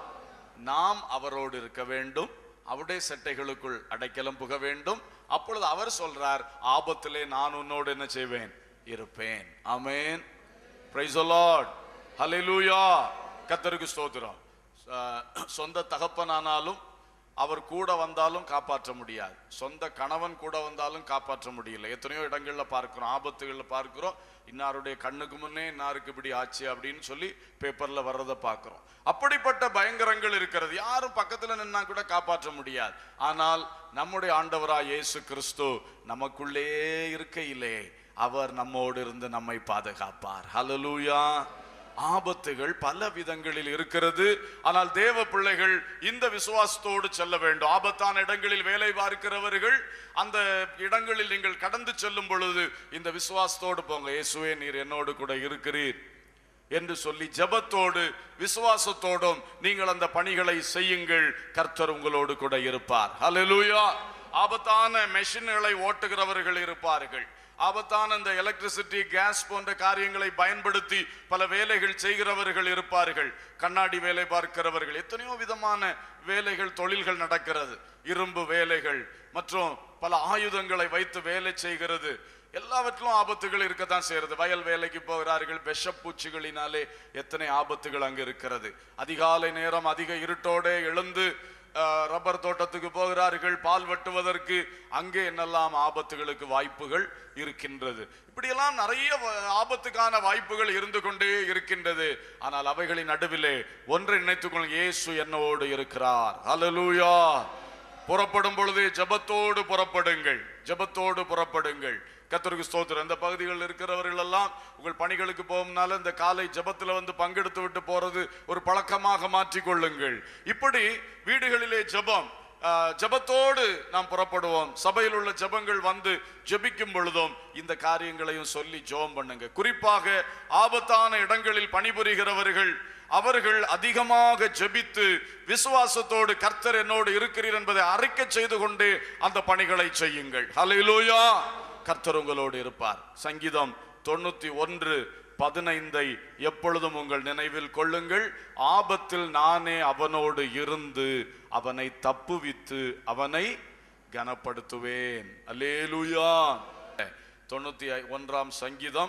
நாம் அவரோடு இருக்க வேண்டும் அவருடைய செட்டைகளுக்குள் அடைக்கலம் புக வேண்டும் அப்பொழுது அவர் சொல்றார் ஆபத்திலே நான் உன்னோடு என்ன செய்வேன் இருப்பேன் ஆமென் பிரைஸ் லார்ட் ஹalleluya கர்த்தருக்கு ஸ்தோத்திரம் அஹ், சொந்த தகப்பனானாலும் அவர் கூட வந்தாலும் காப்பாற்ற முடியாது சொந்த கணவன் கூட வந்தாலும் காப்பாற்ற முடியல எத்தனையோ இடங்கள்ல பார்க்கிறோம் ஆபத்துகள்ல பார்க்கிறோம் இன்னாருடைய கண்ணுக்கு முன்னே இன்னாருக்கு இப்படி ஆச்சு அப்படின்னு சொல்லி பேப்பர்ல வர்றதை பார்க்கிறோம் அப்படிப்பட்ட பயங்கரங்கள் இருக்கிறது யாரும் பக்கத்துல நின்னா கூட காப்பாற்ற முடியாது ஆனால் நம்முடைய ஆண்டவராய் இயேசு கிறிஸ்து நமக்குள்ளே இருக்கையிலே அவர் நம்மோடு இருந்து நம்மை பாதுகாப்பார் ஹalleluya ஆபத்துகள் பல விதங்களில் இருக்கிறது ஆனால் தேவ பிள்ளைகள் இந்த விசுவாசத்தோடு செல்ல வேண்டும் ஆபத்தான இடங்களில் வேலை பார்க்கிறவர்கள் அந்த இடங்களில் நீங்கள் கடந்து செல்லும் பொழுது இந்த விசுவாசத்தோடு போங்க இயேசுவே நீர் என்னோடு கூட இருக்கிறீர் என்று சொல்லி ஜெபத்தோடு விசுவாசத்தோடும் நீங்கள் அந்த பணிகளை செய்யுங்கள் கர்த்தர் உங்களோடு கூட இருப்பார் ஹalleluya ஆபத்தான மெஷின்களை ஓட்டுகிறவர்கள் இருப்பார்கள் ஆபத்தான இந்த எலக்ட்ரிசிட்டி கேஸ் போன்ற காரியங்களை பயன்படுத்தி பல வேலைகள் செய்கிறவர்கள் இருப்பார்கள் கண்ணாடி வேலை பார்க்கிறவர்கள் எத்தனையோ விதமான வேலைகள் தொழில்கள் நடக்கிறது இரும்பு வேலைகள் மற்றும் பல ஆயுதங்களை வைத்து வேலை செய்கிறது எல்லாவற்றிலும் ஆபத்துகள் இருக்கத்தான் செய்கிறது வயல் வேலைக்கு போகிறார்கள் விஷப்பூச்சிகளினாலே எத்தனை ஆபத்துகள் அங்கு இருக்கிறது அதிகாலை நேரம் அதிக இருட்டோட எழுந்து அஹ், ரப்பர் தோட்டத்துக்கு போகிறார்கள் பால் வெட்டுவதற்கு அங்கே என்னெல்லாம் ஆபத்துகளுக்கு வாய்ப்புகள் இருக்கின்றது இப்படியெல்லாம் நிறைய வ- ஆபத்துக்கான வாய்ப்புகள் இருந்து கொண்டே இருக்கின்றது ஆனால் அவைகளின் நடுவிலே ஒன்றை நினைத்துக்கொள் இயேசு என்னோடு இருக்கிறார் ஹalleluya புறப்படும் பொழுது ஜெபத்தோடு புறப்படுங்கள் ஜெபத்தோடு புறப்படுங்கள் கத்தருக்கு ஸ்தோத்திரம் இந்த பகுதிகளில் இருக்கிறவர்கள் எல்லாம் உங்கள் பணிகளுக்கு போகும்னால இந்த காலை ஜெபத்துல வந்து பங்கெடுத்து விட்டு போறது ஒரு பழக்கமாக மாற்றிக்கொள்ளுங்கள் இப்படி வீடுகளிலே ஜெபம் ஆஹ், ஜெபத்தோடு நாம் புறப்படுவோம் சபையில் உள்ள ஜெபங்கள் வந்து ஜெபிக்கும் பொழுதும் இந்த காரியங்களையும் சொல்லி ஜெபம் பண்ணுங்க குறிப்பாக ஆபத்தான இடங்களில் பணிபுரிகிறவர்கள் அவர்கள் அதிகமாக ஜெபித்து விசுவாசத்தோடு கர்த்தர் என்னோடு இருக்கிறீர் என்பதை அறிக்கை செய்து கொண்டு அந்த பணிகளை செய்யுங்கள் ஹalleluya கர்த்தர் உங்களோடு இருப்பார் சங்கீதம் தொண்ணூத்தி ஒன்று பதினைந்தை எப்பொழுதும் உங்கள் நினைவில் கொள்ளுங்கள் ஆபத்தில் நானே அவனோடு இருந்து அவனை தப்புவித்து அவனை கனப்படுத்துவேன் அல்லேலூயா தொண்ணூத்தி ஐ- ஒன்றாம் சங்கீதம்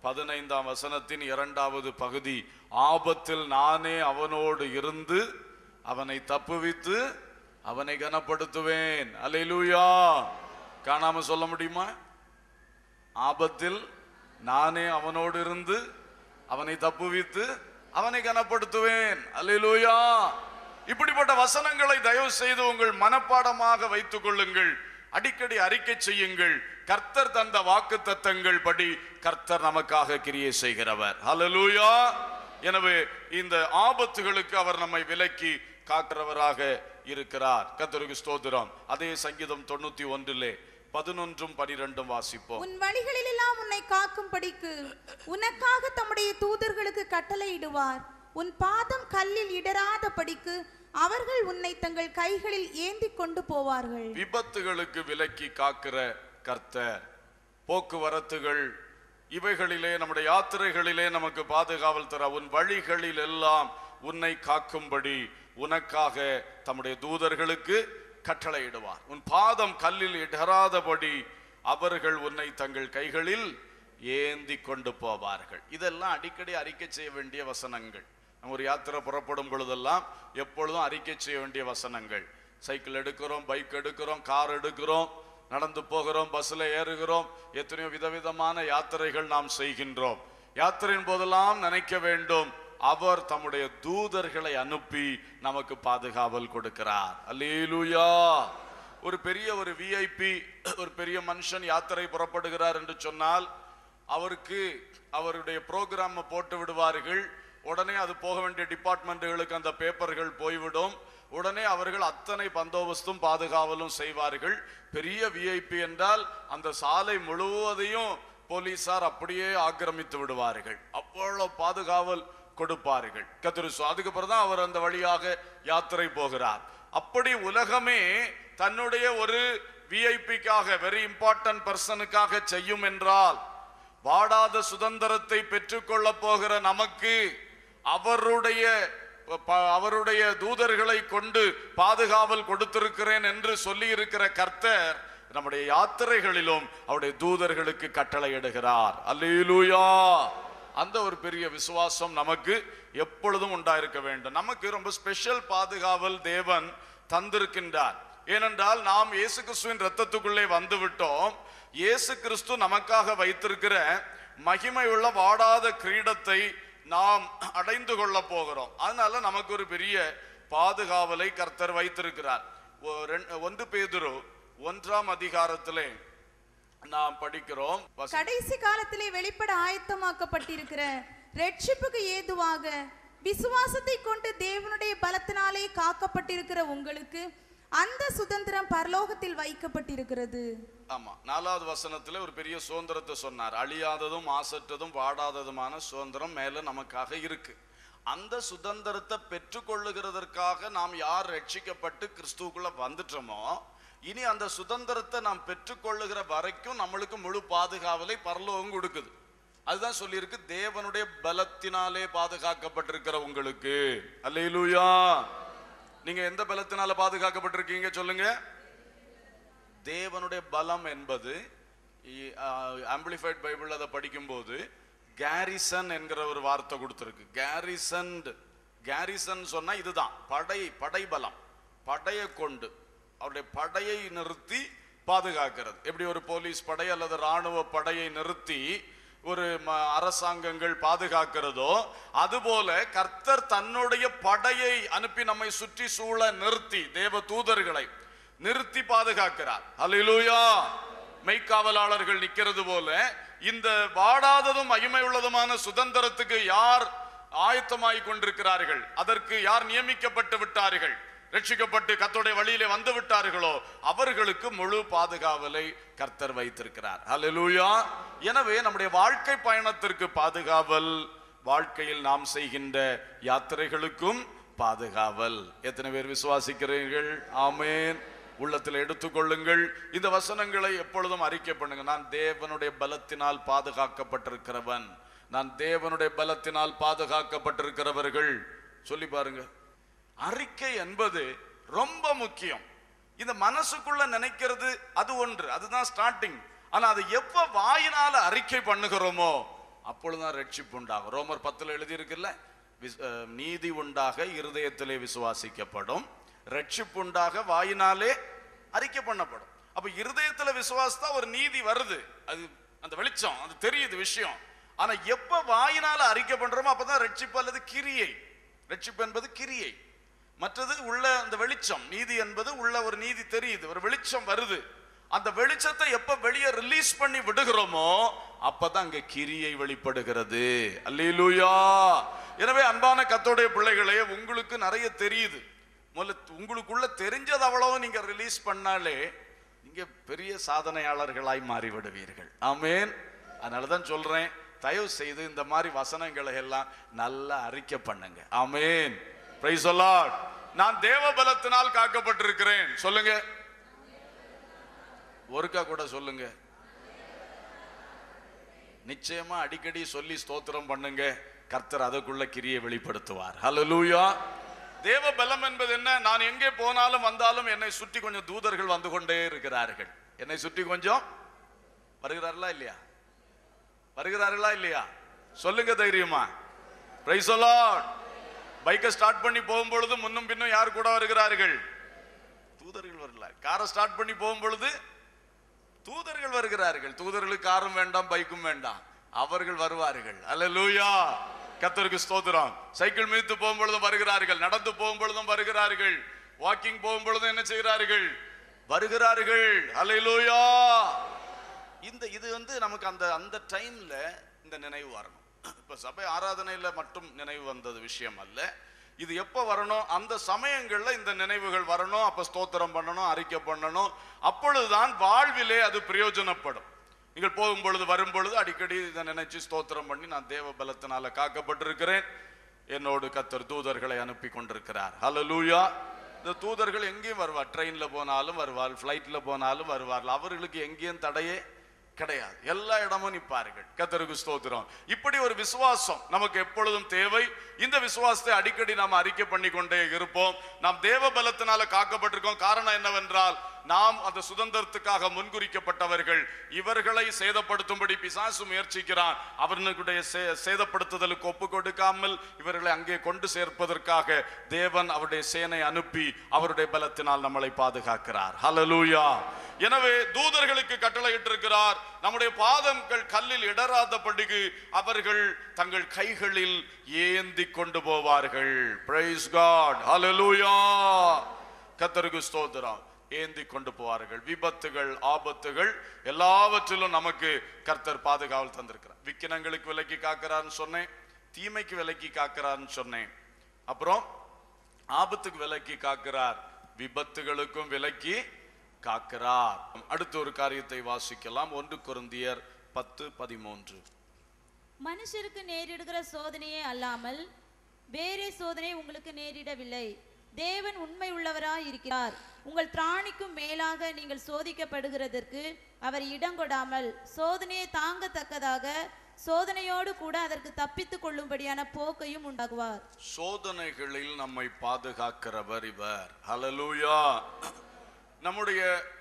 பதினைந்தாம் வசனத்தின் இரண்டாவது பகுதி ஆபத்தில் நானே அவனோடு இருந்து அவனை தப்புவித்து அவனை கனப்படுத்துவேன் அல்லேலூயா காணாம சொல்ல முடியுமா ஆபத்தில் நானே அவனோடு இருந்து அவனை தப்புவித்து அவனை கனப்படுத்துவேன் அல்லேலூயா இப்படிப்பட்ட வசனங்களை தயவு செய்து உங்கள் மனப்பாடமாக வைத்துக் கொள்ளுங்கள் அடிக்கடி அறிக்கை செய்யுங்கள் கர்த்தர் தந்த வாக்கு தத்தங்கள் படி கர்த்தர் நமக்காக கிரியை செய்கிறவர் அல்லேலூயா எனவே இந்த ஆபத்துகளுக்கு அவர் நம்மை விலக்கி காக்கிறவராக இருக்கிறார் கர்த்தருக்கு ஸ்தோத்திரம் அதே சங்கீதம் தொண்ணூத்தி ஒன்றிலே பதினொன்றும் பனிரெண்டும் வாசிப்போம் உன் வழிகளிலெல்லாம் உன்னை காக்கும்படிக்கு உனக்காக தம்முடைய தூதர்களுக்கு கட்டளையிடுவார் உன் பாதம் கல்லில் இடராத படிக்கு அவர்கள் உன்னை தங்கள் கைகளில் ஏந்தி கொண்டு போவார்கள் விபத்துகளுக்கு விலக்கி காக்கிற கர்த்தர் போக்குவரத்துகள் இவைகளிலே நம்முடைய யாத்திரைகளிலே நமக்கு பாதுகாவல் தர உன் வழிகளில் எல்லாம் உன்னை காக்கும்படி உனக்காக தம்முடைய தூதர்களுக்கு கட்டளையிடுவார் உன் பாதம் கல்லில் இடராதபடி அவர்கள் உன்னை தங்கள் கைகளில் ஏந்தி கொண்டு போவார்கள் இதெல்லாம் அடிக்கடி அறிக்கை செய்ய வேண்டிய வசனங்கள் நம்ம ஒரு யாத்திரை புறப்படும் பொழுதெல்லாம் எப்பொழுதும் அறிக்கை செய்ய வேண்டிய வசனங்கள் சைக்கிள் எடுக்கிறோம் பைக் எடுக்கிறோம் கார் எடுக்கிறோம் நடந்து போகிறோம் பஸ்ல ஏறுகிறோம் எத்தனையோ விதவிதமான யாத்திரைகள் நாம் செய்கின்றோம் யாத்திரையின் போதெல்லாம் நினைக்க வேண்டும் அவர் தம்முடைய தூதர்களை அனுப்பி நமக்கு பாதுகாவல் கொடுக்கிறார் அல்லேலூயா ஒரு பெரிய ஒரு விஐபி ஒரு பெரிய மனுஷன் யாத்திரை புறப்படுகிறார் என்று சொன்னால் அவருக்கு அவருடைய ப்ரோக்ராம் போட்டு விடுவார்கள் உடனே அது போக வேண்டிய டிபார்ட்மெண்ட்டுகளுக்கு அந்த பேப்பர்கள் போய்விடும் உடனே அவர்கள் அத்தனை பந்தோபஸ்தும் பாதுகாவலும் செய்வார்கள் பெரிய விஐபி என்றால் அந்த சாலை முழுவதையும் போலீசார் அப்படியே ஆக்கிரமித்து விடுவார்கள் அவ்வளவு பாதுகாவல் கொடுப்பார்கள் கத்திரி அதுக்கப்புறம் தான் அவர் அந்த வழியாக யாத்திரை போகிறார் அப்படி உலகமே தன்னுடைய ஒரு விஐபிக்காக வெரி இம்பார்ட்டன்ட் பர்சனுக்காக செய்யும் என்றால் வாடாத சுதந்திரத்தை பெற்றுக்கொள்ள போகிற நமக்கு அவருடைய ப- அவருடைய தூதர்களை கொண்டு பாதுகாவல் கொடுத்திருக்கிறேன் என்று சொல்லி இருக்கிற கர்த்தர் நம்முடைய யாத்திரைகளிலும் அவருடைய தூதர்களுக்கு கட்டளையிடுகிறார் அல்லேலூயா அந்த ஒரு பெரிய விசுவாசம் நமக்கு எப்பொழுதும் உண்டாயிருக்க வேண்டும் நமக்கு ரொம்ப ஸ்பெஷல் பாதுகாவல் தேவன் தந்திருக்கின்றார் ஏனென்றால் நாம் இயேசு கிறிஸ்துவின் ரத்தத்துக்குள்ளே வந்து விட்டோம் இயேசு கிறிஸ்து நமக்காக வைத்திருக்கிற மகிமையுள்ள வாடாத கிரீடத்தை நாம் அடைந்து கொள்ள போகிறோம் அதனால நமக்கு ஒரு பெரிய பாதுகாவலை கர்த்தர் வைத்திருக்கிறார் ஒ- ரெண்டு- ஒன்று பேதுரு ஒன்றாம் அதிகாரத்திலே நாம் படிக்கிறோம் வச- கடைசி காலத்திலே வெளிப்பட ஆயத்தமாக்கப்பட்டிருக்கிற ரட்சிப்புக்கு ஏதுவாக விசுவாசத்தை கொண்டு தேவனுடைய பலத்தினாலே காக்கப்பட்டிருக்கிற உங்களுக்கு அந்த சுதந்திரம் பரலோகத்தில் வைக்கப்பட்டிருக்கிறது ஆமா நாலாவது வசனத்துல ஒரு பெரிய சுதந்திரத்தை சொன்னார் அழியாததும் ஆசற்றதும் வாடாததுமான சுதந்திரம் மேல நமக்காக இருக்கு அந்த சுதந்திரத்தை பெற்றுக்கொள்ளுகிறதற்காக நாம் யார் ரட்சிக்கப்பட்டு கிறிஸ்துவுக்குள்ள வந்துட்டோமோ இனி அந்த சுதந்திரத்தை நாம் பெற்றுக்கொள்ளுகிற வரைக்கும் நம்மளுக்கு முழு பாதுகாவலை பரலோகம் கொடுக்குது அதுதான் சொல்லியிருக்கு தேவனுடைய பலத்தினாலே பாதுகாக்கப்பட்டிருக்கிற உங்களுக்கு அல்லேலூயா நீங்க எந்த பலத்தினால பாதுகாக்கப்பட்டிருக்கீங்க சொல்லுங்க தேவனுடைய பலம் என்பது ஆம்பிளிஃபைட் பைபிள் அதை படிக்கும்போது கேரிசன் என்கிற ஒரு வார்த்தை கொடுத்துருக்கு கேரிசன் கேரிசன் சொன்னா இதுதான் படை படை பலம் படையை கொண்டு அவருடைய படையை நிறுத்தி பாதுகாக்கிறது எப்படி ஒரு போலீஸ் படை அல்லது ராணுவ படையை நிறுத்தி ஒரு ம- அரசாங்கங்கள் பாதுகாக்கிறதோ அதுபோல கர்த்தர் தன்னுடைய படையை அனுப்பி நம்மை சுற்றி சூழ நிறுத்தி தேவ தூதர்களை நிறுத்தி பாதுகாக்கிறார் அல்லேலூயா மெய்க்காவலாளர்கள் நிக்கிறது போல இந்த வாடாததும் மகிமையுள்ளதுமான சுதந்திரத்துக்கு யார் ஆயத்தமாய் கொண்டிருக்கிறார்கள் அதற்கு யார் நியமிக்கப்பட்டு விட்டார்கள் ரட்சிக்கப்பட்டு கர்த்தருடைய வழியிலே வந்து விட்டார்களோ அவர்களுக்கு முழு பாதுகாவலை கர்த்தர் வைத்திருக்கிறார் அல்லேலூயா எனவே நம்முடைய வாழ்க்கை பயணத்திற்கு பாதுகாவல் வாழ்க்கையில் நாம் செய்கின்ற யாத்திரைகளுக்கும் பாதுகாவல் எத்தனை பேர் விசுவாசிக்கிறீர்கள் ஆமென் உள்ளத்தில் எடுத்துக்கொள்ளுங்கள் இந்த வசனங்களை எப்பொழுதும் அறிக்கை பண்ணுங்க நான் தேவனுடைய பலத்தினால் பாதுகாக்கப்பட்டிருக்கிறவன் நான் தேவனுடைய பலத்தினால் பாதுகாக்கப்பட்டிருக்கிறவர்கள் சொல்லி பாருங்க அறிக்கை என்பது ரொம்ப முக்கியம் இந்த மனசுக்குள்ள நினைக்கிறது அது ஒன்று அதுதான் ஸ்டார்டிங் ஆனா அது எப்ப வாயினால அறிக்கை பண்ணுகிறோமோ அப்பொழுதுதான் ரட்சிப்பு உண்டாகும் ரோமர் பத்துல எழுதியிருக்குல்ல விஸ்- அஹ், நீதி உண்டாக இருதயத்திலே விசுவாசிக்கப்படும் ரட்சிப்பு உண்டாக வாயினாலே அறிக்கை பண்ணப்படும் அப்ப இருதயத்துல விசுவாசத்தா ஒரு நீதி வருது அது அந்த வெளிச்சம் அது தெரியுது விஷயம் ஆனா எப்ப வாயினால அறிக்கை பண்றோமோ அப்பதான் ரட்சிப்பு அல்லது கிரியை ரட்சிப்பு என்பது கிரியை மற்றது உள்ள அந்த வெளிச்சம் நீதி என்பது உள்ள ஒரு நீதி தெரியுது ஒரு வெளிச்சம் வருது அந்த வெளிச்சத்தை எப்ப வெளியே ரிலீஸ் பண்ணி விடுகிறோமோ அப்பதான் அங்க கிரியை வெளிப்படுகிறது அல்லேலூயா எனவே அன்பான கத்தோடைய பிள்ளைகளே உங்களுக்கு நிறைய தெரியுது முதல்ல உங்களுக்குள்ள தெரிஞ்சது அவ்வளவு நீங்க ரிலீஸ் பண்ணாலே நீங்க பெரிய சாதனையாளர்களாய் மாறி விடுவீர்கள் ஆமென் அதனால தான் சொல்றேன் தயவு செய்து இந்த மாதிரி வசனங்களை எல்லாம் நல்லா அறிக்கை பண்ணுங்க ஆமென் பிரைஸ் நான் தேவ பலத்தினால் காக்கப்பட்டிருக்கிறேன் சொல்லுங்க ஒருக்கா கூட சொல்லுங்க நிச்சயமா அடிக்கடி சொல்லி ஸ்தோத்திரம் பண்ணுங்க கர்த்தர் அதற்குள்ள கிரியை வெளிப்படுத்துவார் ஹalleluya தேவ பலம் என்பது என்ன நான் எங்கே போனாலும் வந்தாலும் என்னை சுற்றி கொஞ்சம் தூதர்கள் வந்து கொண்டே இருக்கிறார்கள் என்னை சுற்றி கொஞ்சம் வருகிறார்களா இல்லையா வருகிறார்களா இல்லையா சொல்லுங்க தைரியமா பிரைஸ் லார்ட் பைக்கை ஸ்டார்ட் பண்ணி போகும்பொழுது முன்னும் பின்னும் யார் கூட வருகிறார்கள் தூதர்கள் வரல காரை ஸ்டார்ட் பண்ணி போகும்பொழுது தூதர்கள் வருகிறார்கள் தூதர்களுக்கு காரும் வேண்டாம் பைக்கும் வேண்டாம் அவர்கள் வருவார்கள் அல்லேலூயா கத்தருக்கு ஸ்தோத்திரம் சைக்கிள் மிதித்து போகும் பொழுதும் வருகிறார்கள் நடந்து போகும் பொழுதும் வருகிறார்கள் வாக்கிங் போகும் பொழுதும் என்ன செய்கிறார்கள் வருகிறார்கள் அல்லேலூயா இந்த இது வந்து நமக்கு அந்த அந்த டைம்ல இந்த நினைவு வரணும் இப்ப சபை ஆராதனையில மட்டும் நினைவு வந்தது விஷயம் அல்ல இது எப்ப வரணும் அந்த சமயங்கள்ல இந்த நினைவுகள் வரணும் அப்ப ஸ்தோத்திரம் பண்ணணும் அறிக்கை பண்ணணும் அப்பொழுதுதான் வாழ்விலே அது பிரயோஜனப்படும் நீங்கள் போகும் பொழுது வரும் பொழுது அடிக்கடி இதை நினைச்சு ஸ்தோத்திரம் பண்ணி நான் தேவ பலத்தினால காக்கப்பட்டிருக்கிறேன் என்னோடு கத்தர் தூதர்களை அனுப்பி கொண்டிருக்கிறார் ஹalleluya இந்த தூதர்கள் எங்கேயும் வருவார் ட்ரெயின்ல போனாலும் வருவார் ஃப்ளைட்ல போனாலும் வருவார்கள் அவர்களுக்கு எங்கேயும் தடையே கிடையாது எல்லா இடமும் நிற்பார்கள் கத்தருக்கு ஸ்தோத்திரம் இப்படி ஒரு விசுவாசம் நமக்கு எப்பொழுதும் தேவை இந்த விசுவாசத்தை அடிக்கடி நாம் அறிக்கை பண்ணி கொண்டே இருப்போம் நாம் தேவ பலத்தினால காக்கப்பட்டிருக்கோம் காரணம் என்னவென்றால் நாம் அந்த சுதந்திரத்துக்காக முன்குறிக்கப்பட்டவர்கள் இவர்களை சேதப்படுத்தும்படி பிசாசு முயற்சிக்கிறான் அவர்களுடைய சே- சேதப்படுத்துதலுக்கு ஒப்பு கொடுக்காமல் இவர்களை அங்கே கொண்டு சேர்ப்பதற்காக தேவன் அவருடைய சேனை அனுப்பி அவருடைய பலத்தினால் நம்மளை பாதுகாக்கிறார் ஹalleluya எனவே தூதர்களுக்கு கட்டளையிட்டிருக்கிறார் நம்முடைய பாதங்கள் கல்லில் இடராதபடிக்கு அவர்கள் தங்கள் கைகளில் ஏந்தி கொண்டு போவார்கள் பிரைஸ் காட் ஹalleluya கத்தருக்கு ஸ்தோத்திரம் ஏந்தி கொண்டு போவார்கள் விபத்துகள் ஆபத்துகள் எல்லாவற்றிலும் நமக்கு கர்த்தர் பாதுகாவல் தந்திருக்கிறார் விக்கினங்களுக்கு விலக்கி காக்கிறார்னு சொன்னேன் தீமைக்கு விலக்கி காக்கிறார்னு சொன்னேன் அப்புறம் ஆபத்துக்கு விலக்கி காக்கிறார் விபத்துகளுக்கும் விலக்கி காக்கிறார் அடுத்த ஒரு காரியத்தை வாசிக்கலாம் ஒன்று குருந்தியர் பத்து பதிமூன்று மனுஷருக்கு நேரிடுகிற சோதனையே அல்லாமல் வேறே சோதனை உங்களுக்கு நேரிடவில்லை தேவன் உண்மை உள்ளவராய் இருக்கிறார் உங்கள் திராணிக்கும் மேலாக நீங்கள் சோதிக்கப்படுகிறதற்கு அவர் இடங்கொடாமல் சோதனையை தாங்கத்தக்கதாக சோதனையோடு கூட அதற்கு தப்பித்துக் கொள்ளும்படியான போக்கையும் உண்டாகுவார் சோதனைகளில் நம்மை பாதுகாக்கிறவர் இவர் ஹalleluya நம்முடைய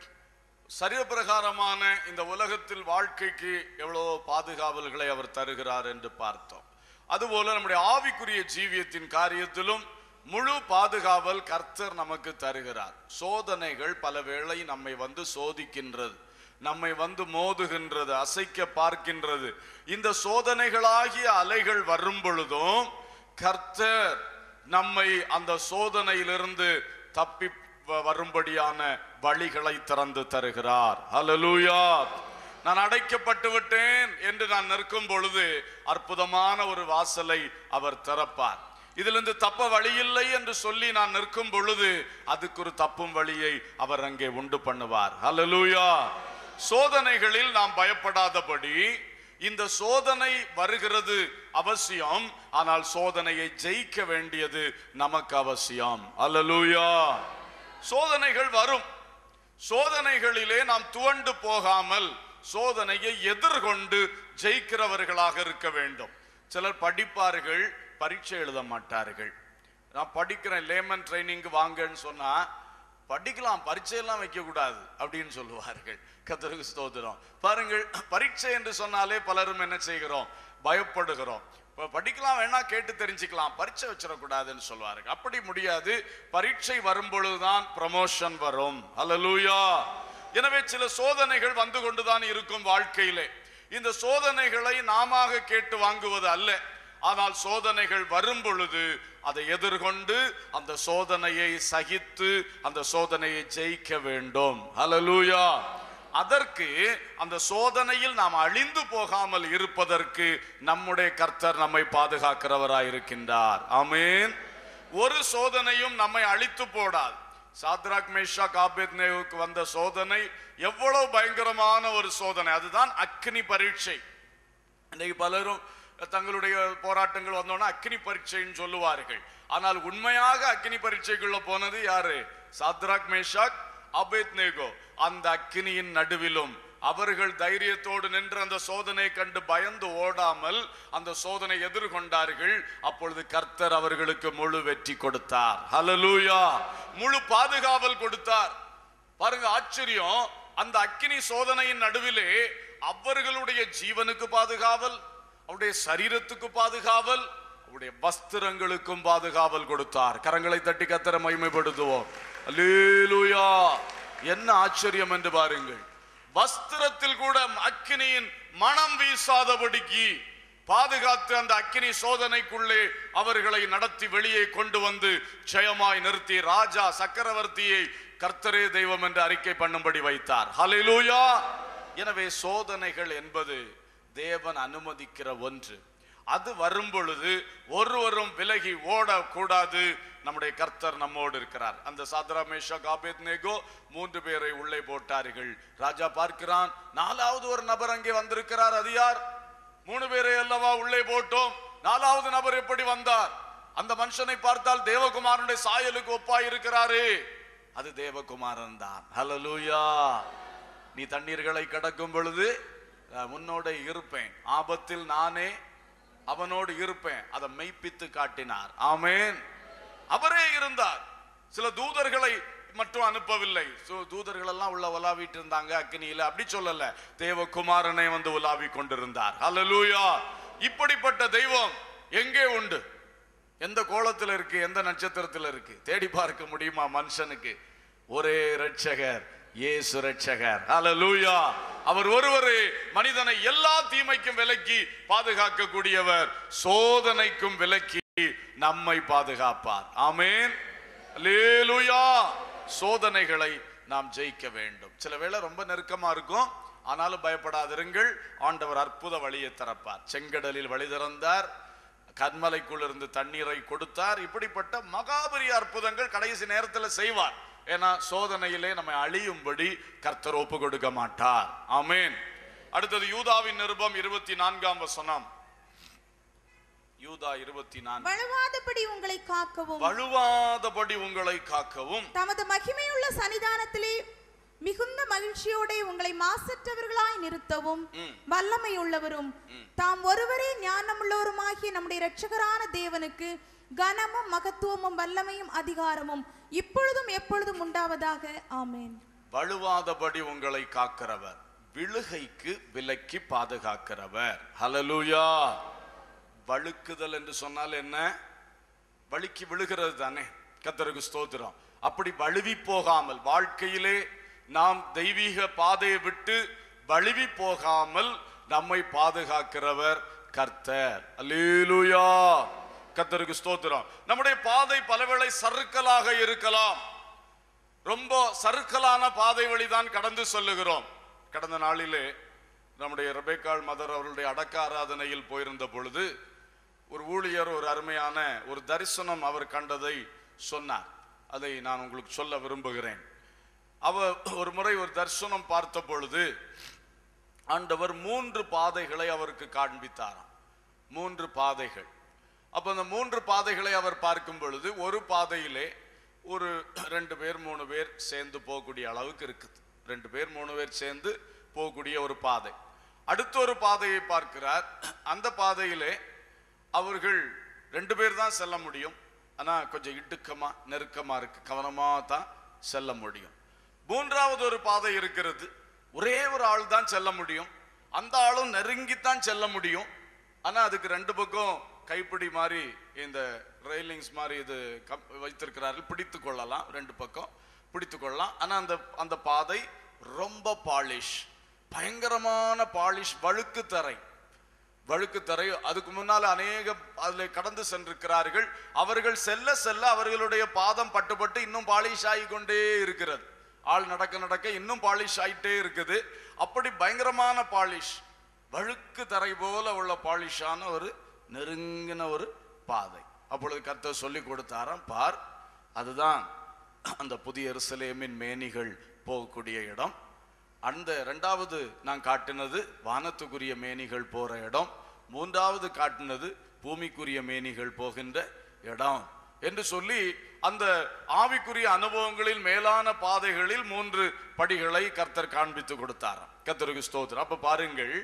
சரீரப்பிரகாரமான இந்த உலகத்தில் வாழ்க்கைக்கு எவ்வளவு பாதுகாவல்களை அவர் தருகிறார் என்று பார்த்தோம் அதுபோல நம்முடைய ஆவிக்குரிய ஜீவியத்தின் காரியத்திலும் முழு பாதுகாவல் கர்த்தர் நமக்கு தருகிறார் சோதனைகள் பல வேளை நம்மை வந்து சோதிக்கின்றது நம்மை வந்து மோதுகின்றது அசைக்க பார்க்கின்றது இந்த சோதனைகளாகிய அலைகள் வரும் பொழுதும் கர்த்தர் நம்மை அந்த சோதனையிலிருந்து தப்பி வ- வரும்படியான வழிகளை திறந்து தருகிறார் ஹalleluya நான் அடைக்கப்பட்டு விட்டேன் என்று நான் நிற்கும் பொழுது அற்புதமான ஒரு வாசலை அவர் திறப்பார் இதிலிருந்து தப்ப வழியில்லை என்று சொல்லி நான் நிற்கும் பொழுது அதுக்கு ஒரு தப்பும் வழியை அவர் அங்கே உண்டு பண்ணுவார் ஹalleluya சோதனைகளில் நாம் பயப்படாதபடி இந்த சோதனை வருகிறது அவசியம் ஆனால் சோதனையை ஜெயிக்க வேண்டியது நமக்கு அவசியம் அல்லலூயா சோதனைகள் வரும் சோதனைகளிலே நாம் துவண்டு போகாமல் சோதனையை எதிர்கொண்டு ஜெயிக்கிறவர்களாக இருக்க வேண்டும் சிலர் படிப்பார்கள் பரீட்சை எழுத மாட்டார்கள் நான் படிக்கிறேன் லேமன் ட்ரைனிங்க்கு வாங்கன்னு சொன்னா படிக்கலாம் பரீட்சையெல்லாம் வைக்க கூடாது அப்படின்னு சொல்லுவார்கள் கத்தருக்கு ஸ்தோத்திரம் பாருங்கள் பரீட்சை என்று சொன்னாலே பலரும் என்ன செய்கிறோம் பயப்படுகிறோம் இப்ப படிக்கலாம் வேணா கேட்டு தெரிஞ்சுக்கலாம் பரீட்சை வச்சிடக்கூடாதுன்னு சொல்லுவாரு அப்படி முடியாது பரீட்சை வரும் பொழுதுதான் ப்ரமோஷன் வரும் அல்லலூயா எனவே சில சோதனைகள் வந்து கொண்டுதான் இருக்கும் வாழ்க்கையிலே இந்த சோதனைகளை நாம கேட்டு வாங்குவது அல்ல ஆனால் சோதனைகள் வரும் பொழுது அதை எதிர்கொண்டு அந்த சோதனையை சகித்து அந்த சோதனையை ஜெயிக்க வேண்டும் ஹalleluya அதற்கு அந்த சோதனையில் நாம் அழிந்து போகாமல் இருப்பதற்கு நம்முடைய கர்த்தர் நம்மை பாதுகாக்கிறவராய் இருக்கின்றார் ஆமென் ஒரு சோதனையும் நம்மை அழித்து போடாது சாத்ராக் மேஷாக் ஆபேத்நேவுக்கு வந்த சோதனை எவ்வளவு பயங்கரமான ஒரு சோதனை அதுதான் அக்னி பரீட்சை இன்னைக்கு பலரும் தங்களுடைய போராட்டங்கள் வந்தோன்னா அக்னி பரீட்சைன்னு சொல்லுவார்கள் ஆனால் உண்மையாக அக்னி பரீட்சைக்குள்ள போனது யாரு சாத்ராக் மேஷாக் அபேத்நேகோ அந்த அக்னியின் நடுவிலும் அவர்கள் தைரியத்தோடு நின்று அந்த சோதனை கண்டு பயந்து ஓடாமல் அந்த சோதனை எதிர்கொண்டார்கள் அப்பொழுது கர்த்தர் அவர்களுக்கு முழு வெற்றி கொடுத்தார் ஹalleluya முழு பாதுகாவல் கொடுத்தார் பாருங்க ஆச்சரியம் அந்த அக்கினி சோதனையின் நடுவிலே அவர்களுடைய ஜீவனுக்கு பாதுகாவல் அவருடைய சரீரத்துக்கு பாதுகாவல் அவருடைய வஸ்திரங்களுக்கும் பாதுகாவல் கொடுத்தார் கரங்களை தட்டி கத்தர மகிமைப்படுத்துவோம் அல்லேலூயா என்ன ஆச்சரியம் என்று பாருங்கள் வஸ்திரத்தில் கூட அக்கினியின் மனம் வீசாதபடிக்கு பாதுகாத்து அந்த அக்கினி சோதனைக்குள்ளே அவர்களை நடத்தி வெளியே கொண்டு வந்து ஜெயமாய் நிறுத்தி ராஜா சக்கரவர்த்தியை கர்த்தரே தெய்வம் என்று அறிக்கை பண்ணும்படி வைத்தார் ஹalleluya எனவே சோதனைகள் என்பது தேவன் அனுமதிக்கிற ஒன்று அது வரும் பொழுது ஒருவரும் விலகி ஓடக்கூடாது நம்முடைய கர்த்தர் நம்மோடு இருக்கிறார் அந்த சாத்ராமேஷா காபேத் நேகோ மூன்று பேரை உள்ளே போட்டார்கள் ராஜா பார்க்கிறான் நாலாவது ஒரு நபர் அங்கே வந்திருக்கிறார் அது யார் மூணு பேரை அல்லவா உள்ளே போட்டோம் நாலாவது நபர் எப்படி வந்தார் அந்த மனுஷனை பார்த்தால் தேவகுமாரனுடைய சாயலுக்கு ஒப்பாய் இருக்கிறாரே அது தேவகுமாரன் தான் ஹalleluya நீ தண்ணீர்களை கடக்கும் பொழுது அஹ், உன்னோட இருப்பேன் ஆபத்தில் நானே அவனோடு இருப்பேன் அதை மெய்ப்பித்து காட்டினார் ஆமென் அவரே இருந்தார் சில தூதர்களை மட்டும் அனுப்பவில்லை சோ தூதர்கள் எல்லாம் உள்ள உலாவிட்டு இருந்தாங்க அக்னியில அப்படி சொல்லல தேவகுமாரனை வந்து உலாவி கொண்டிருந்தார் ஹalleluya இப்படிப்பட்ட தெய்வம் எங்கே உண்டு எந்த கோலத்துல இருக்கு எந்த நட்சத்திரத்துல இருக்கு தேடி பார்க்க முடியுமா மனுஷனுக்கு ஒரே ரட்சகர் இயேசு ரட்சகர் ஹalleluya அவர் ஒருவரே மனிதனை எல்லா தீமைக்கும் விலக்கி பாதுகாக்க கூடியவர் சோதனைக்கும் விலக்கி நம்மை பாதுகாப்பார் ஆமென் அல்லேலூயா சோதனைகளை நாம் ஜெயிக்க வேண்டும் சில வேளை ரொம்ப நெருக்கமா இருக்கும் ஆனாலும் பயப்படாதிருங்கள் ஆண்டவர் அற்புத வழியை திறப்பார் செங்கடலில் வழி திறந்தார் கண்மலைக்குள் இருந்து தண்ணீரை கொடுத்தார் இப்படிப்பட்ட மகாபரிய அற்புதங்கள் கடைசி நேரத்தில் செய்வார் ஏன்னா சோதனையிலே நம்மை அழியும்படி கர்த்தர் ஒப்பு கொடுக்க மாட்டார் ஆமென் அடுத்தது யூதாவின் நிருபம் இருபத்தி நான்காம் வசனம் யூதா இருபத்தி நான்கு வழுவாதபடி உங்களை காக்கவும் வழுவாதபடி உங்களை காக்கவும் தமது மகிமையுள்ள சன்னிதானத்திலே மிகுந்த மகிழ்ச்சியோட உங்களை மாசற்றவர்களாய் நிறுத்தவும் ம். வல்லமை உள்ளவரும் தாம் ஒருவரே ஞானமுள்ளவருமாகிய நம்முடைய இரட்சகரான தேவனுக்கு கனமும் மகத்துவமும் வல்லமையும் அதிகாரமும் இப்பொழுதும் எப்பொழுதும் உண்டாவதாக ஆமென் வழுவாதபடி உங்களை காக்கிறவர் விழுகைக்கு விலக்கி பாதுகாக்கிறவர் ஹalleluya வழுக்குதல் என்று சொன்னால் என்ன வழுக்கி விழுகிறது தானே கத்தருக்கு ஸ்தோத்திரம் அப்படி வழுவி போகாமல் வாழ்க்கையிலே நாம் தெய்வீக பாதையை விட்டு வழுவி போகாமல் நம்மை பாதுகாக்கிறவர் கர்த்தர் அல்லேலூயா கர்த்தருக்கு ஸ்தோத்திரம் நம்முடைய பாதை பலவேளை சறுக்கலாக இருக்கலாம் ரொம்ப சறுக்கலான பாதை வழிதான் கடந்து சொல்லுகிறோம் கடந்த நாளிலே நம்முடைய ரெபேக்காள் மதர் அவர்களுடைய அடக்க ஆராதனையில் போயிருந்த பொழுது ஒரு ஊழியர் ஒரு அருமையான ஒரு தரிசனம் அவர் கண்டதை சொன்னார் அதை நான் உங்களுக்கு சொல்ல விரும்புகிறேன் அவர் ஒரு முறை ஒரு தரிசனம் பார்த்த பொழுது ஆண்டவர் மூன்று பாதைகளை அவருக்கு காண்பித்தாராம் மூன்று பாதைகள் அப்ப அந்த மூன்று பாதைகளை அவர் பார்க்கும் பொழுது ஒரு பாதையிலே ஒரு ரெண்டு பேர் மூணு பேர் சேர்ந்து போகக்கூடிய அளவுக்கு இருக்குது ரெண்டு பேர் மூணு பேர் சேர்ந்து போகக்கூடிய ஒரு பாதை அடுத்த ஒரு பாதையை பார்க்கிறார் அந்த பாதையிலே அவர்கள் ரெண்டு பேர் தான் செல்ல முடியும் ஆனா கொஞ்சம் இடுக்கமா நெருக்கமா இருக்கு கவனமா தான் செல்ல முடியும் மூன்றாவது ஒரு பாதை இருக்கிறது ஒரே ஒரு ஆள் தான் செல்ல முடியும் அந்த ஆளும் நெருங்கித்தான் செல்ல முடியும் ஆனா அதுக்கு ரெண்டு பக்கம் கைப்பிடி மாதிரி இந்த ரெயிலிங்ஸ் மாதிரி இது கம்- வைத்திருக்கிறார்கள் பிடித்து கொள்ளலாம் ரெண்டு பக்கம் பிடித்து கொள்ளலாம் ஆனா அந்த அந்த பாதை ரொம்ப பாலிஷ் பயங்கரமான பாலிஷ் வழுக்கு தரை வழுக்கு தரை அதுக்கு முன்னால அநேக அதில் கடந்து சென்றிருக்கிறார்கள் அவர்கள் செல்ல செல்ல அவர்களுடைய பாதம் பட்டுப்பட்டு இன்னும் பாலிஷ் ஆகி கொண்டே இருக்கிறது ஆள் நடக்க நடக்க இன்னும் பாலிஷ் ஆயிட்டே இருக்குது அப்படி பயங்கரமான பாலிஷ் வழுக்கு தரை போல உள்ள பாலிஷான ஒரு நெருங்கின ஒரு பாதை அப்பொழுது கர்த்தர் சொல்லி கொடுத்தாராம் பார் அதுதான் அந்த புதிய எருசலேமின் மேனிகள் போகக்கூடிய இடம் அந்த ரெண்டாவது நான் காட்டினது வானத்துக்குரிய மேனிகள் போற இடம் மூன்றாவது காட்டினது பூமிக்குரிய மேனிகள் போகின்ற இடம் என்று சொல்லி அந்த ஆவிக்குரிய அனுபவங்களில் மேலான பாதைகளில் மூன்று படிகளை கர்த்தர் காண்பித்து கொடுத்தாராம் கர்த்தருக்கு ஸ்தோத்திரம் அப்ப பாருங்கள்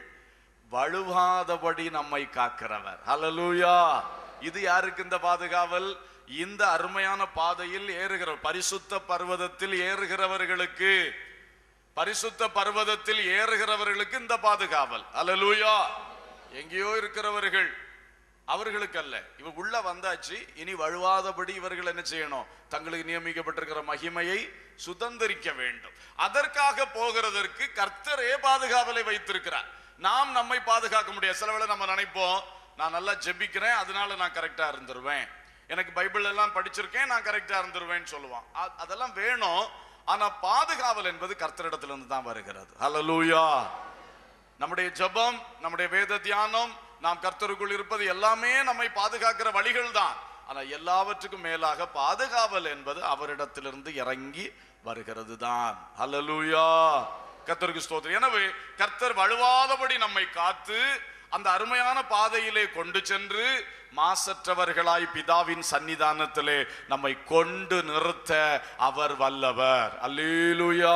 வழுவாதபடி நம்மை காக்கிறவர் ஹalleluya இது யாருக்கு இந்த பாதுகாவல் இந்த அருமையான பாதையில் ஏறுகிற பரிசுத்த பர்வதத்தில் ஏறுகிறவர்களுக்கு பரிசுத்த பர்வதத்தில் ஏறுகிறவர்களுக்கு இந்த பாதுகாவல் அல்லேலூயா எங்கேயோ இருக்கிறவர்கள் அவர்களுக்கு அல்ல இவ உள்ள வந்தாச்சு இனி வழுவாதபடி இவர்கள் என்ன செய்யணும் தங்களுக்கு நியமிக்கப்பட்டிருக்கிற மகிமையை சுதந்திரிக்க வேண்டும் அதற்காக போகிறதற்கு கர்த்தரே பாதுகாவலை வைத்திருக்கிறார் நாம் நம்மை பாதுகாக்க முடியாது சில வேளை நம்ம நினைப்போம் நான் நல்லா ஜெபிக்கிறேன் அதனால நான் கரெக்டா இருந்துருவேன் எனக்கு பைபிள் எல்லாம் படிச்சிருக்கேன் நான் கரெக்டா இருந்துருவேன்னு சொல்லுவான் அ- அதெல்லாம் வேணும் ஆனா பாதுகாவல் என்பது கர்த்தரிடத்திலிருந்து தான் வருகிறது ஹalleluya நம்முடைய ஜெபம் நம்முடைய வேத தியானம் நாம் கர்த்தருக்குள் இருப்பது எல்லாமே நம்மை பாதுகாக்கிற வழிகள் தான் ஆனா எல்லாவற்றுக்கும் மேலாக பாதுகாவல் என்பது அவரிடத்திலிருந்து இறங்கி வருகிறது தான் ஹalleluya கர்த்தருக்கு ஸ்தோத்திரம் எனவே கர்த்தர் வழுவாதபடி நம்மை காத்து அந்த அருமையான பாதையிலே கொண்டு சென்று மாசற்றவர்களாய் பிதாவின் சன்னிதானத்திலே நம்மை கொண்டு நிறுத்த அவர் வல்லவர் அல்லேலூயா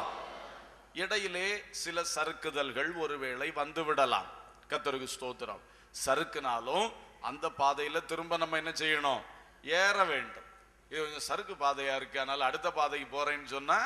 இடையிலே சில சறுக்குதல்கள் ஒருவேளை வந்து விடலாம் கத்தருக்கு ஸ்தோத்திரம் சறுக்குனாலும் அந்த பாதையில திரும்ப நம்ம என்ன செய்யணும் ஏற வேண்டும் இது கொஞ்சம் சறுக்கு பாதையா இருக்கு அதனால அடுத்த பாதைக்கு போறேன்னு சொன்னா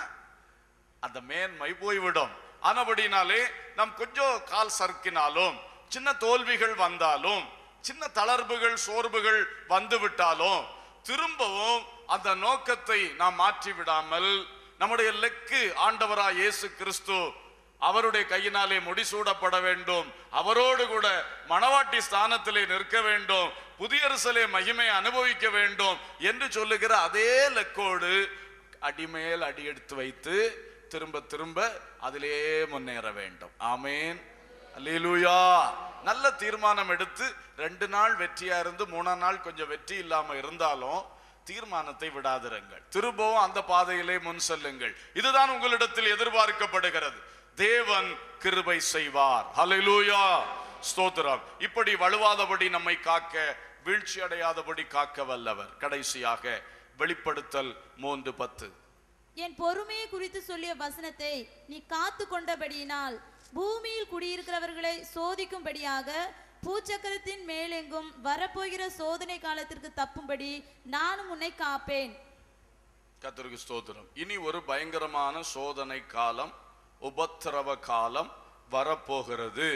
அந்த மேன்மை போய்விடும் ஆனபடினாலே நாம் கொஞ்சம் கால் சறுக்கினாலும் சின்ன தோல்விகள் வந்தாலும் சின்ன தளர்வுகள் சோர்வுகள் வந்து விட்டாலும் திரும்பவும் அந்த நோக்கத்தை நாம் மாற்றி விடாமல் நம்முடைய லெக்கு ஆண்டவராய் இயேசு கிறிஸ்து அவருடைய கையினாலே முடிசூடப்பட வேண்டும் அவரோடு கூட மணவாட்டி ஸ்தானத்திலே நிற்க வேண்டும் புதிய அரசலே மகிமை அனுபவிக்க வேண்டும் என்று சொல்லுகிற அதே லெக்கோடு அடிமேல் அடி எடுத்து வைத்து திரும்ப திரும்ப அதிலே முன்னேற வேண்டும் ஆமேன் அல்லேலூயா நல்ல தீர்மானம் எடுத்து ரெண்டு நாள் வெற்றியா இருந்து மூணாம் நாள் கொஞ்சம் வெற்றி இல்லாம இருந்தாலும் தீர்மானத்தை விடாதிருங்கள் திரும்பவும் அந்த பாதையிலே முன் செல்லுங்கள் இதுதான் உங்களிடத்தில் எதிர்பார்க்கப்படுகிறது தேவன் கிருபை செய்வார் ஹalleluya ஸ்தோத்திரம் இப்படி வலுவாதபடி நம்மை காக்க வீழ்ச்சி அடையாதபடி காக்க வல்லவர் கடைசியாக வெளிப்படுத்தல் மூன்று பத்து என் பொறுமையை குறித்து சொல்லிய வசனத்தை நீ காத்து கொண்டபடியினால் பூமியில் குடியிருக்கிறவர்களை சோதிக்கும்படியாக பூச்சக்கரத்தின் மேலெங்கும் வரப்போகிற சோதனை காலத்திற்கு தப்பும்படி நானும் உன்னை காப்பேன் கர்த்தருக்கு ஸ்தோத்திரம் இனி ஒரு பயங்கரமான சோதனை காலம் உபத்திரவ காலம் வரப்போகிறது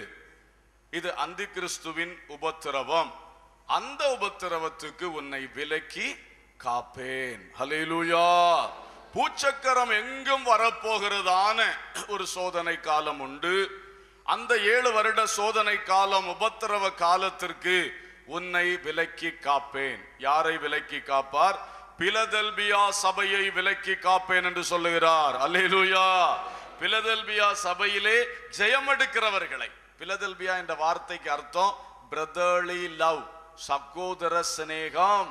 இது அந்தி கிறிஸ்துவின் உபத்திரவம் அந்த உபத்திரவத்துக்கு உன்னை விலக்கி காப்பேன் ஹalleluya பூச்சக்கரம் எங்கும் வரப்போகிறதான ஒரு சோதனை காலம் உண்டு அந்த ஏழு வருட சோதனை காலம் உபத்திரவ காலத்திற்கு உன்னை விலக்கி காப்பேன் யாரை விலக்கி காப்பார் பிலதெல்பியா சபையை விலக்கி காப்பேன் என்று சொல்லுகிறார் அல்லேலூயா பிலதெல்பியா சபையிலே ஜெயம் எடுக்கிறவர்களை பிலதெல்பியா என்ற வார்த்தைக்கு அர்த்தம் பிரதர்லி லவ் சகோதர சிநேகம்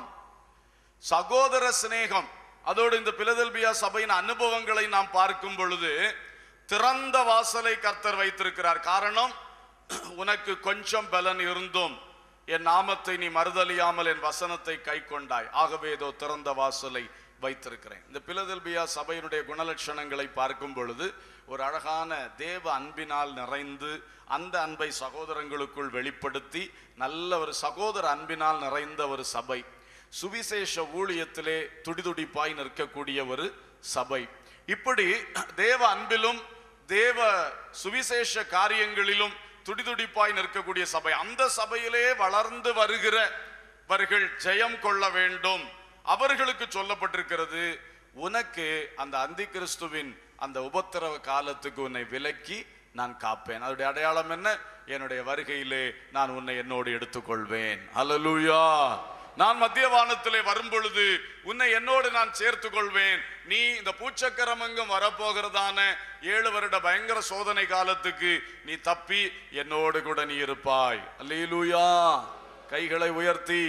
சகோதர சிநேகம் அதோடு இந்த பிலதெல்பியா சபையின் அனுபவங்களை நாம் பார்க்கும் பொழுது திறந்த வாசலை கர்த்தர் வைத்திருக்கிறார் காரணம் உனக்கு கொஞ்சம் பலன் இருந்தும் என் நாமத்தை நீ மறுதலியாமல் என் வசனத்தை கை கொண்டாய் ஆகவே இதோ திறந்த வாசலை வைத்திருக்கிறேன் இந்த பிலதெல்பியா சபையினுடைய குணலட்சணங்களை பார்க்கும் பொழுது ஒரு அழகான தேவ அன்பினால் நிறைந்து அந்த அன்பை சகோதரங்களுக்குள் வெளிப்படுத்தி நல்ல ஒரு சகோதர அன்பினால் நிறைந்த ஒரு சபை சுவிசேஷ ஊழியத்திலே துடிதுடிப்பாய் நிற்கக்கூடிய ஒரு சபை இப்படி தேவ அன்பிலும் தேவ சுவிசேஷ காரியங்களிலும் துடிதுடிப்பாய் நிற்கக்கூடிய சபை அந்த சபையிலே வளர்ந்து வருகிறவர்கள் ஜெயம் கொள்ள வேண்டும் அவர்களுக்கு சொல்லப்பட்டிருக்கிறது உனக்கு அந்த அந்தி கிறிஸ்துவின் அந்த உபத்திரவ காலத்துக்கு உன்னை விலக்கி நான் காப்பேன் அதனுடைய அடையாளம் என்ன என்னுடைய வருகையிலே நான் உன்னை என்னோடு எடுத்துக்கொள்வேன் அல்லேலூயா நான் மத்திய வானத்திலே வரும் பொழுது உன்னை என்னோடு நான் சேர்த்துக் கொள்வேன் நீ இந்த பூச்சக்கரமங்கம் வரப்போகிறதான ஏழு வருட பயங்கர சோதனை காலத்துக்கு நீ தப்பி என்னோடு கூட நீ இருப்பாய் அல்லேலூயா கைகளை உயர்த்தி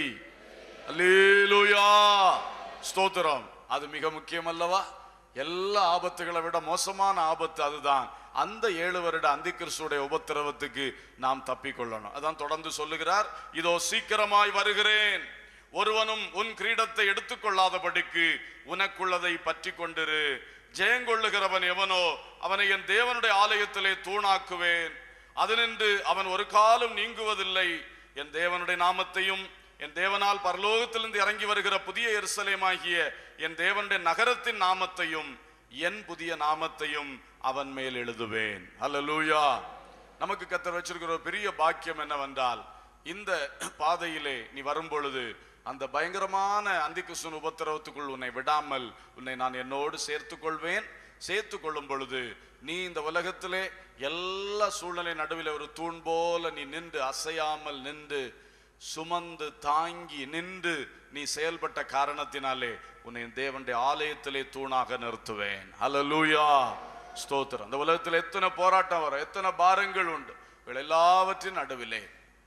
அல்லேலூயா ஸ்தோத்திரம் அது மிக முக்கியம் அல்லவா எல்லா ஆபத்துகளை விட மோசமான ஆபத்து அதுதான் அந்த ஏழு வருட அந்திகிறிஸ்துடைய உபத்திரவத்துக்கு நாம் தப்பிக்கொள்ளணும் அதான் தொடர்ந்து சொல்லுகிறார் இதோ சீக்கிரமாய் வருகிறேன் ஒருவனும் உன் கிரீடத்தை எடுத்துக்கொள்ளாதபடிக்கு உனக்குள்ளதை பற்றி கொண்டிரு ஜெயங்கொள்ளுகிறவன் எவனோ அவனை என் தேவனுடைய ஆலயத்திலே தூணாக்குவேன் அதினின்று அவன் ஒரு காலம் நீங்குவதில்லை என் தேவனுடைய நாமத்தையும் என் தேவனால் பரலோகத்திலிருந்து இறங்கி வருகிற புதிய எருசலேமாகிய என் தேவனுடைய நகரத்தின் நாமத்தையும் என் புதிய நாமத்தையும் அவன் மேல் எழுதுவேன் அல்லேலூயா நமக்கு கத்தர் வச்சிருக்கிற ஒரு பெரிய பாக்கியம் என்னவென்றால் இந்த பாதையிலே நீ வரும் பொழுது அந்த பயங்கரமான அந்திகிருஷ்ணன் உபத்திரவத்துக்குள் உன்னை விடாமல் உன்னை நான் என்னோடு சேர்த்துக் கொள்வேன் சேர்த்து கொள்ளும் பொழுது நீ இந்த உலகத்திலே எல்லா சூழ்நிலை நடுவில் ஒரு தூண் போல நீ நின்று அசையாமல் நின்று சுமந்து தாங்கி நின்று நீ செயல்பட்ட காரணத்தினாலே உன்னை தேவனுடைய ஆலயத்திலே தூணாக நிறுத்துவேன் ஹalleluya ஸ்தோத்திரம் இந்த உலகத்தில் எத்தனை போராட்டம் வரும் எத்தனை பாரங்கள் உண்டு இவைகள் எல்லாவற்றின் நடுவிலே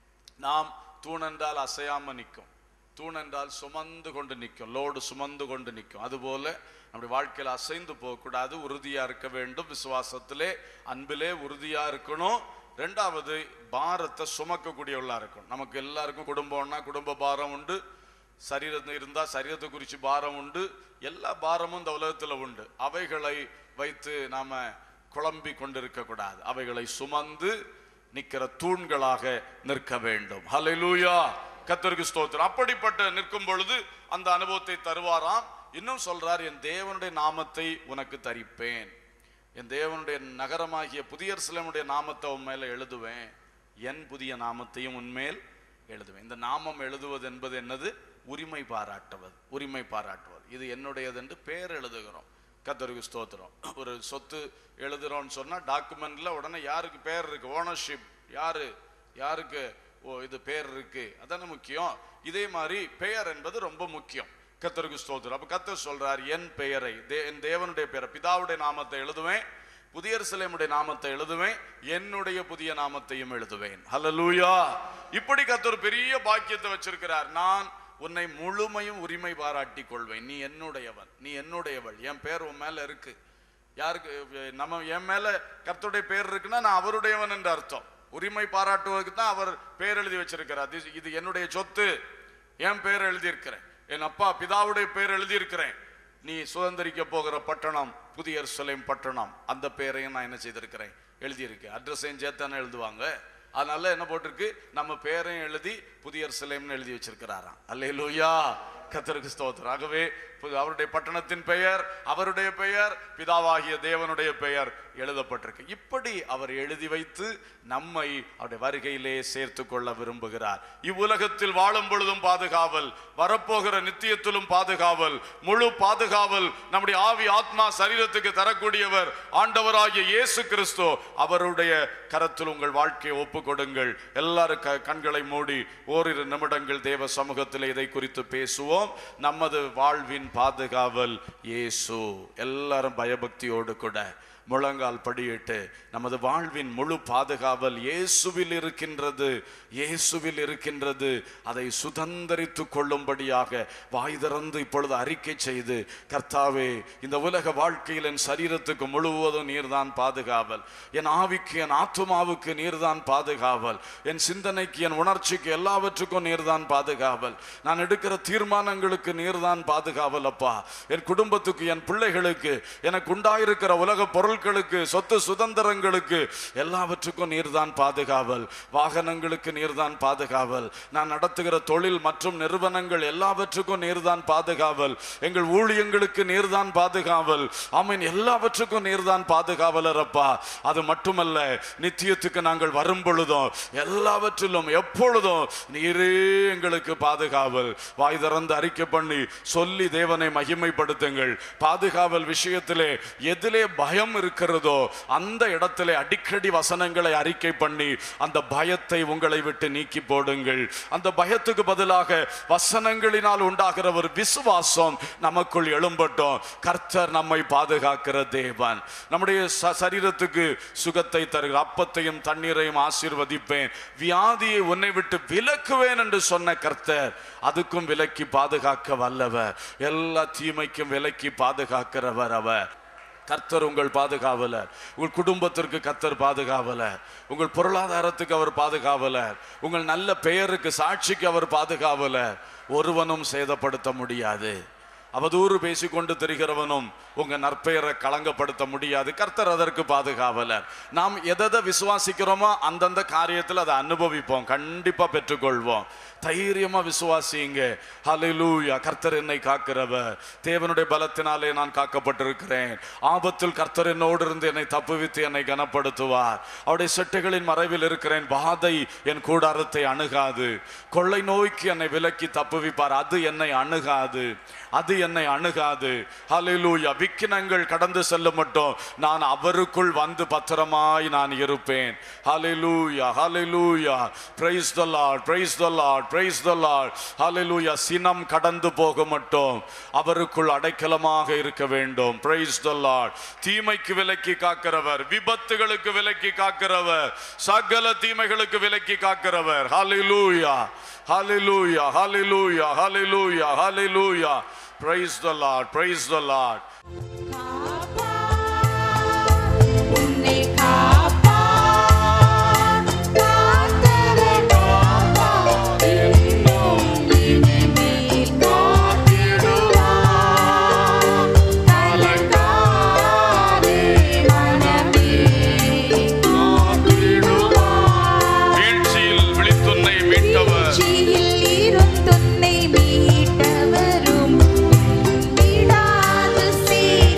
நாம் தூணென்றால் அசையாம நிற்கும் தூணென்றால் சுமந்து கொண்டு நிற்கும் லோடு சுமந்து கொண்டு நிற்கும் அதுபோல நம்முடைய வாழ்க்கையில் அசைந்து போகக்கூடாது உறுதியா இருக்க வேண்டும் விசுவாசத்திலே அன்பிலே உறுதியா இருக்கணும் ரெண்டாவது பாரத்தை சுமக்கக்கூடியவளா இருக்கணும் நமக்கு எல்லாருக்கும் குடும்பம்னா குடும்ப பாரம் உண்டு சரீரம் இருந்தா சரீரத்தை குறித்து பாரம் உண்டு எல்லா பாரமும் இந்த உலகத்துல உண்டு அவைகளை வைத்து நாம குழம்பி கொண்டிருக்க கூடாது அவைகளை சுமந்து நிக்கிற தூண்களாக நிற்க வேண்டும் ஹalleluya கர்த்தருக்கு ஸ்தோத்திரம் அப்படிப்பட்ட நிற்கும் பொழுது அந்த அனுபவத்தை தருவாராம் இன்னும் சொல்றார் என் தேவனுடைய நாமத்தை உனக்கு தரிப்பேன் என் தேவனுடைய நகரமாகிய புதிய எருசலேமுடைய நாமத்தை உன் மேல எழுதுவேன் என் புதிய நாமத்தையும் உன்மேல் எழுதுவேன் இந்த நாமம் எழுதுவது என்பது என்னது உரிமை பாராட்டுவது உரிமை பாராட்டுவது இது என்னுடையது என்று பேர் எழுதுகிறோம் கத்தருக்கு ஸ்தோத்திரம் ஒரு சொத்து எழுதுறோம்னு சொன்னா டாக்குமெண்ட்ல உடனே யாருக்கு பேர் இருக்கு ஓனர்ஷிப் யாரு யாருக்கு ஓ இது பேர் இருக்கு அதானே முக்கியம் இதே மாதிரி பெயர் என்பது ரொம்ப முக்கியம் கத்தருக்கு ஸ்தோத்திரம் அப்ப கத்தர் சொல்றார் என் பெயரை தே- என் தேவனுடைய பெயரை பிதாவுடைய நாமத்தை எழுதுவேன் புதிய எருசலேமுடைய நாமத்தை எழுதுவேன் என்னுடைய புதிய நாமத்தையும் எழுதுவேன் ஹalleluya இப்படி கத்தர் பெரிய பாக்கியத்தை வச்சிருக்கிறார் நான் உன்னை முழுமையும் உரிமை பாராட்டி கொள்வேன் நீ என்னுடையவன் நீ என்னுடையவள் என் பேர் உன் மேல இருக்கு யாருக்கு நம்ம என் மேல கர்த்தருடைய பேர் இருக்குன்னா நான் அவருடையவன் என்று அர்த்தம் உரிமை பாராட்டுவதற்கு தான் அவர் பேர் எழுதி வச்சிருக்கிறார் இது- இது என்னுடைய சொத்து என் பேர் எழுதியிருக்கிறேன் என் அப்பா பிதாவுடைய பேர் எழுதியிருக்கிறேன் நீ சுதந்திரிக்க போகிற பட்டணம் புதிய எருசலேம் பட்டணம் அந்த பேரையும் நான் என்ன செய்திருக்கிறேன் எழுதியிருக்கேன் அட்ரஸையும் சேர்த்தானே எழுதுவாங்க அதனால என்ன போட்டிருக்கு நம்ம பேரையும் எழுதி புதிய எருசலேம்னு எழுதி வச்சிருக்கிறாராம் அல்லேலூயா கத்தருக்கு ஸ்தோத்திரம் ஆகவே பு- அவருடைய பட்டணத்தின் பெயர் அவருடைய பெயர் பிதாவாகிய தேவனுடைய பெயர் எழுதப்பட்டிருக்கு இப்படி அவர் எழுதி வைத்து நம்மை அவருடைய வருகையிலே சேர்த்து கொள்ள விரும்புகிறார் இவ்வுலகத்தில் வாழும் பொழுதும் பாதுகாவல் வரப்போகிற நித்தியத்திலும் பாதுகாவல் முழு பாதுகாவல் நம்முடைய ஆவி ஆத்மா சரீரத்துக்கு தரக்கூடியவர் ஆண்டவராகிய இயேசு கிறிஸ்து அவருடைய கரத்தில் உங்கள் வாழ்க்கையை ஒப்பு கொடுங்கள் எல்லாரும் க- கண்களை மூடி ஓரிரு நிமிடங்கள் தேவ சமூகத்தில் இதை குறித்து பேசுவோம் நமது வாழ்வின் பாதுகாவல் இயேசு எல்லாரும் பயபக்தியோடு கூட முழங்கால் படியிட்டு நமது வாழ்வின் முழு பாதுகாவல் இயேசுவில் இருக்கின்றது இயேசுவில் இருக்கின்றது அதை சுதந்தரித்து கொள்ளும்படியாக வாய் திறந்து இப்பொழுது அறிக்கை செய்து கர்த்தாவே இந்த உலக வாழ்க்கையில் என் சரீரத்துக்கு முழுவதும் நீர்தான் பாதுகாவல் என் ஆவிக்கு என் ஆத்துமாவுக்கு நீர்தான் பாதுகாவல் என் சிந்தனைக்கு என் உணர்ச்சிக்கு எல்லாவற்றுக்கும் நீர்தான் பாதுகாவல் நான் எடுக்கிற தீர்மானங்களுக்கு நீர்தான் பாதுகாவல் அப்பா என் குடும்பத்துக்கு என் பிள்ளைகளுக்கு எனக்கு உண்டாயிருக்கிற உலக பொருள்கள் பொருட்களுக்கு சொத்து சுதந்திரங்களுக்கு எல்லாவற்றுக்கும் நீர்தான் பாதுகாவல் வாகனங்களுக்கு நீர்தான் பாதுகாவல் நான் நடத்துகிற தொழில் மற்றும் நிறுவனங்கள் எல்லாவற்றுக்கும் நீர்தான் பாதுகாவல் எங்கள் ஊழியங்களுக்கு நீர்தான் பாதுகாவல் ஆமீன் எல்லாவற்றுக்கும் நீர்தான் பாதுகாவலர் அப்பா அது மட்டுமல்ல நித்தியத்துக்கு நாங்கள் வரும் பொழுதும் எல்லாவற்றிலும் எப்பொழுதும் நீரே எங்களுக்கு பாதுகாவல் வாய் திறந்து அறிக்கை பண்ணி சொல்லி தேவனை மகிமைப்படுத்துங்கள் பாதுகாவல் விஷயத்திலே எதிலே பயம் இருக்கிறதோ அந்த இடத்திலே அடிக்கடி வசனங்களை அறிக்கை பண்ணி அந்த பயத்தை உங்களை விட்டு நீக்கி போடுங்கள் அந்த பயத்துக்கு பதிலாக வசனங்களினால் உண்டாகிற ஒரு விசுவாசம் நமக்குள் எழும்பட்டும் கர்த்தர் நம்மை பாதுகாக்கிற தேவன் நம்முடைய ச- சரீரத்துக்கு சுகத்தை தருகிற அப்பத்தையும் தண்ணீரையும் ஆசீர்வதிப்பேன் வியாதியை உன்னை விட்டு விலக்குவேன் என்று சொன்ன கர்த்தர் அதுக்கும் விலக்கி பாதுகாக்க வல்லவர் எல்லா தீமைக்கும் விலக்கி பாதுகாக்கிறவர் அவர் கர்த்தர் உங்கள் பாதுகாவலர் உங்கள் குடும்பத்திற்கு கர்த்தர் பாதுகாவலர் உங்கள் பொருளாதாரத்துக்கு அவர் பாதுகாவலர் உங்கள் நல்ல பெயருக்கு சாட்சிக்கு அவர் பாதுகாவலர் ஒருவனும் சேதப்படுத்த முடியாது அவதூறு பேசிக்கொண்டு தெரிகிறவனும் உங்க நற்பெயரை களங்கப்படுத்த முடியாது கர்த்தர் அதற்கு பாதுகாவலர் நாம் எதை விசுவாசிக்கிறோமோ அந்தந்த காரியத்தில் அதை அனுபவிப்போம் கண்டிப்பா பெற்றுக்கொள்வோம் தைரியமா விசுவாசிங்க ஹalleluya கர்த்தர் என்னை காக்கிறவர் தேவனுடைய பலத்தினாலே நான் காக்கப்பட்டிருக்கிறேன் ஆபத்தில் கர்த்தர் என்னோடு இருந்து என்னை தப்புவித்து என்னை கனப்படுத்துவார் அவருடைய செட்டைகளின் மறைவில் இருக்கிறேன் வாதை என் கூடாரத்தை அணுகாது கொள்ளை நோய்க்கு என்னை விலக்கி தப்புவிப்பார் அது என்னை அணுகாது அது என்னை அணுகாது ஹalleluya விக்கினங்கள் கடந்து செல்ல மட்டும் நான் அவருக்குள் வந்து பத்திரமாய் நான் இருப்பேன் ஹalleluya ஹalleluya praise the lord praise the lord praise the lord hallelujah சினம் கடந்து போக மட்டும் அவருக்குள் அடைக்கலமாக இருக்க வேண்டும் praise the lord தீமைக்கு விலக்கி காக்கிறவர் விபத்துகளுக்கு விலக்கி காக்கிறவர் சகல தீமைகளுக்கு விலக்கி காக்கிறவர் hallelujah hallelujah hallelujah hallelujah hallelujah praise the lord praise the lord உன்னை காப்பார் காத்தரை காப்பார் என்னும் இனிமேல் காத்திடுவார் கலங்காதே மனமே காத்திடுவார் வீழ்ச்சியில் விழித்துன்னை மீட்டவர் வீழ்ச்சியில் இருந்துன்னை மீட்டவரும் விடாது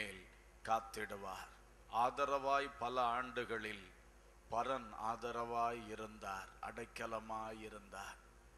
மேல் காத்திடுவார் ஆதரவாய் பல ஆண்டுகளில் பரன் ஆதரவாய் இருந்தார் அடைக்கலமாய் இருந்தார்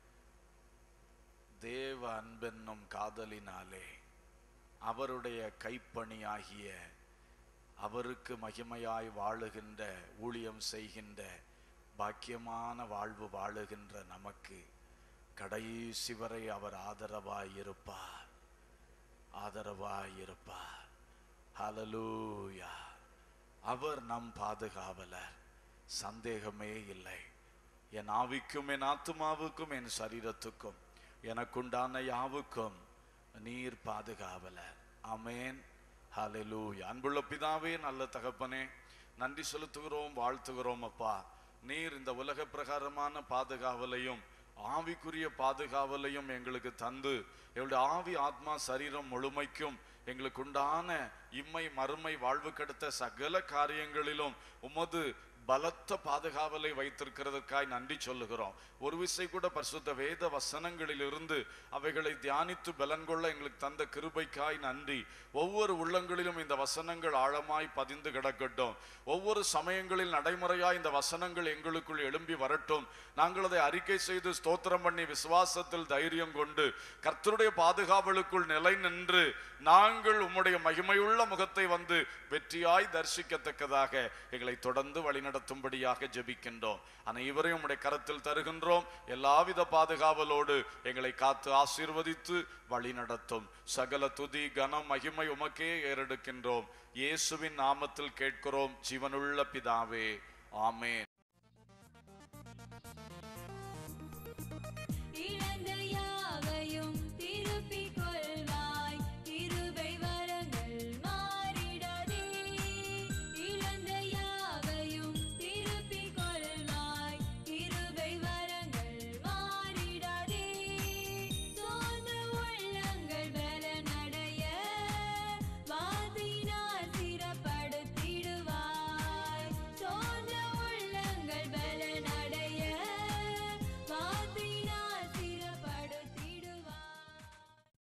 தேவ அன்பென்னும் காதலினாலே அவருடைய கைப்பணியாகிய அவருக்கு மகிமையாய் வாழுகின்ற ஊழியம் செய்கின்ற பாக்கியமான வாழ்வு வாழுகின்ற நமக்கு கடைசி வரை அவர் ஆதரவாய் இருப்பார் ஆதரவாய் இருப்பார் ஹalleluya அவர் நம் பாதுகாவலர் சந்தேகமே இல்லை என் ஆவிக்கும் என் ஆத்துமாவுக்கும் என் சரீரத்துக்கும் எனக்குண்டான யாவுக்கும் நீர் பாதுகாவலர் ஆமென் ஹalleluya அன்புள்ள பிதாவே நல்ல தகப்பனே நன்றி செலுத்துகிறோம் வாழ்த்துகிறோம் அப்பா நீர் இந்த உலக பிரகாரமான பாதுகாவலையும் ஆவிக்குரிய பாதுகாவலையும் எங்களுக்கு தந்து எங்களுடைய ஆவி ஆத்மா சரீரம் முழுமைக்கும் எங்களுக்கு உண்டான இம்மை மறுமை வாழ்வு கெடுத்த சகல காரியங்களிலும் உமது பலத்த பாதுகாவலை வைத்திருக்கிறதற்காய் நன்றி சொல்லுகிறோம் ஒரு விசை கூட பரிசுத்த வேத வசனங்களிலிருந்து அவைகளை தியானித்து பலன் கொள்ள எங்களுக்கு தந்த கிருபைக்காய் நன்றி ஒவ்வொரு உள்ளங்களிலும் இந்த வசனங்கள் ஆழமாய் பதிந்து கிடக்கட்டும் ஒவ்வொரு சமயங்களில் நடைமுறையாய் இந்த வசனங்கள் எங்களுக்குள் எழும்பி வரட்டும் நாங்கள் அதை அறிக்கை செய்து ஸ்தோத்திரம் பண்ணி விசுவாசத்தில் தைரியம் கொண்டு கர்த்தருடைய பாதுகாவலுக்குள் நிலை நின்று நாங்கள் உம்முடைய மகிமையுள்ள முகத்தை வந்து வெற்றியாய் தரிசிக்கத்தக்கதாக எங்களை தொடர்ந்து வழிநடத்தும்படியாக ஜெபிக்கின்றோம் அனைவரையும் உம்முடைய கரத்தில் தருகின்றோம் எல்லாவித பாதுகாவலோடு எங்களை காத்து ஆசீர்வதித்து வழிநடத்தும் சகல துதி கனம் மகிமை உமக்கே ஏறெடுக்கின்றோம் இயேசுவின் நாமத்தில் கேட்கிறோம் ஜீவனுள்ள பிதாவே ஆமென்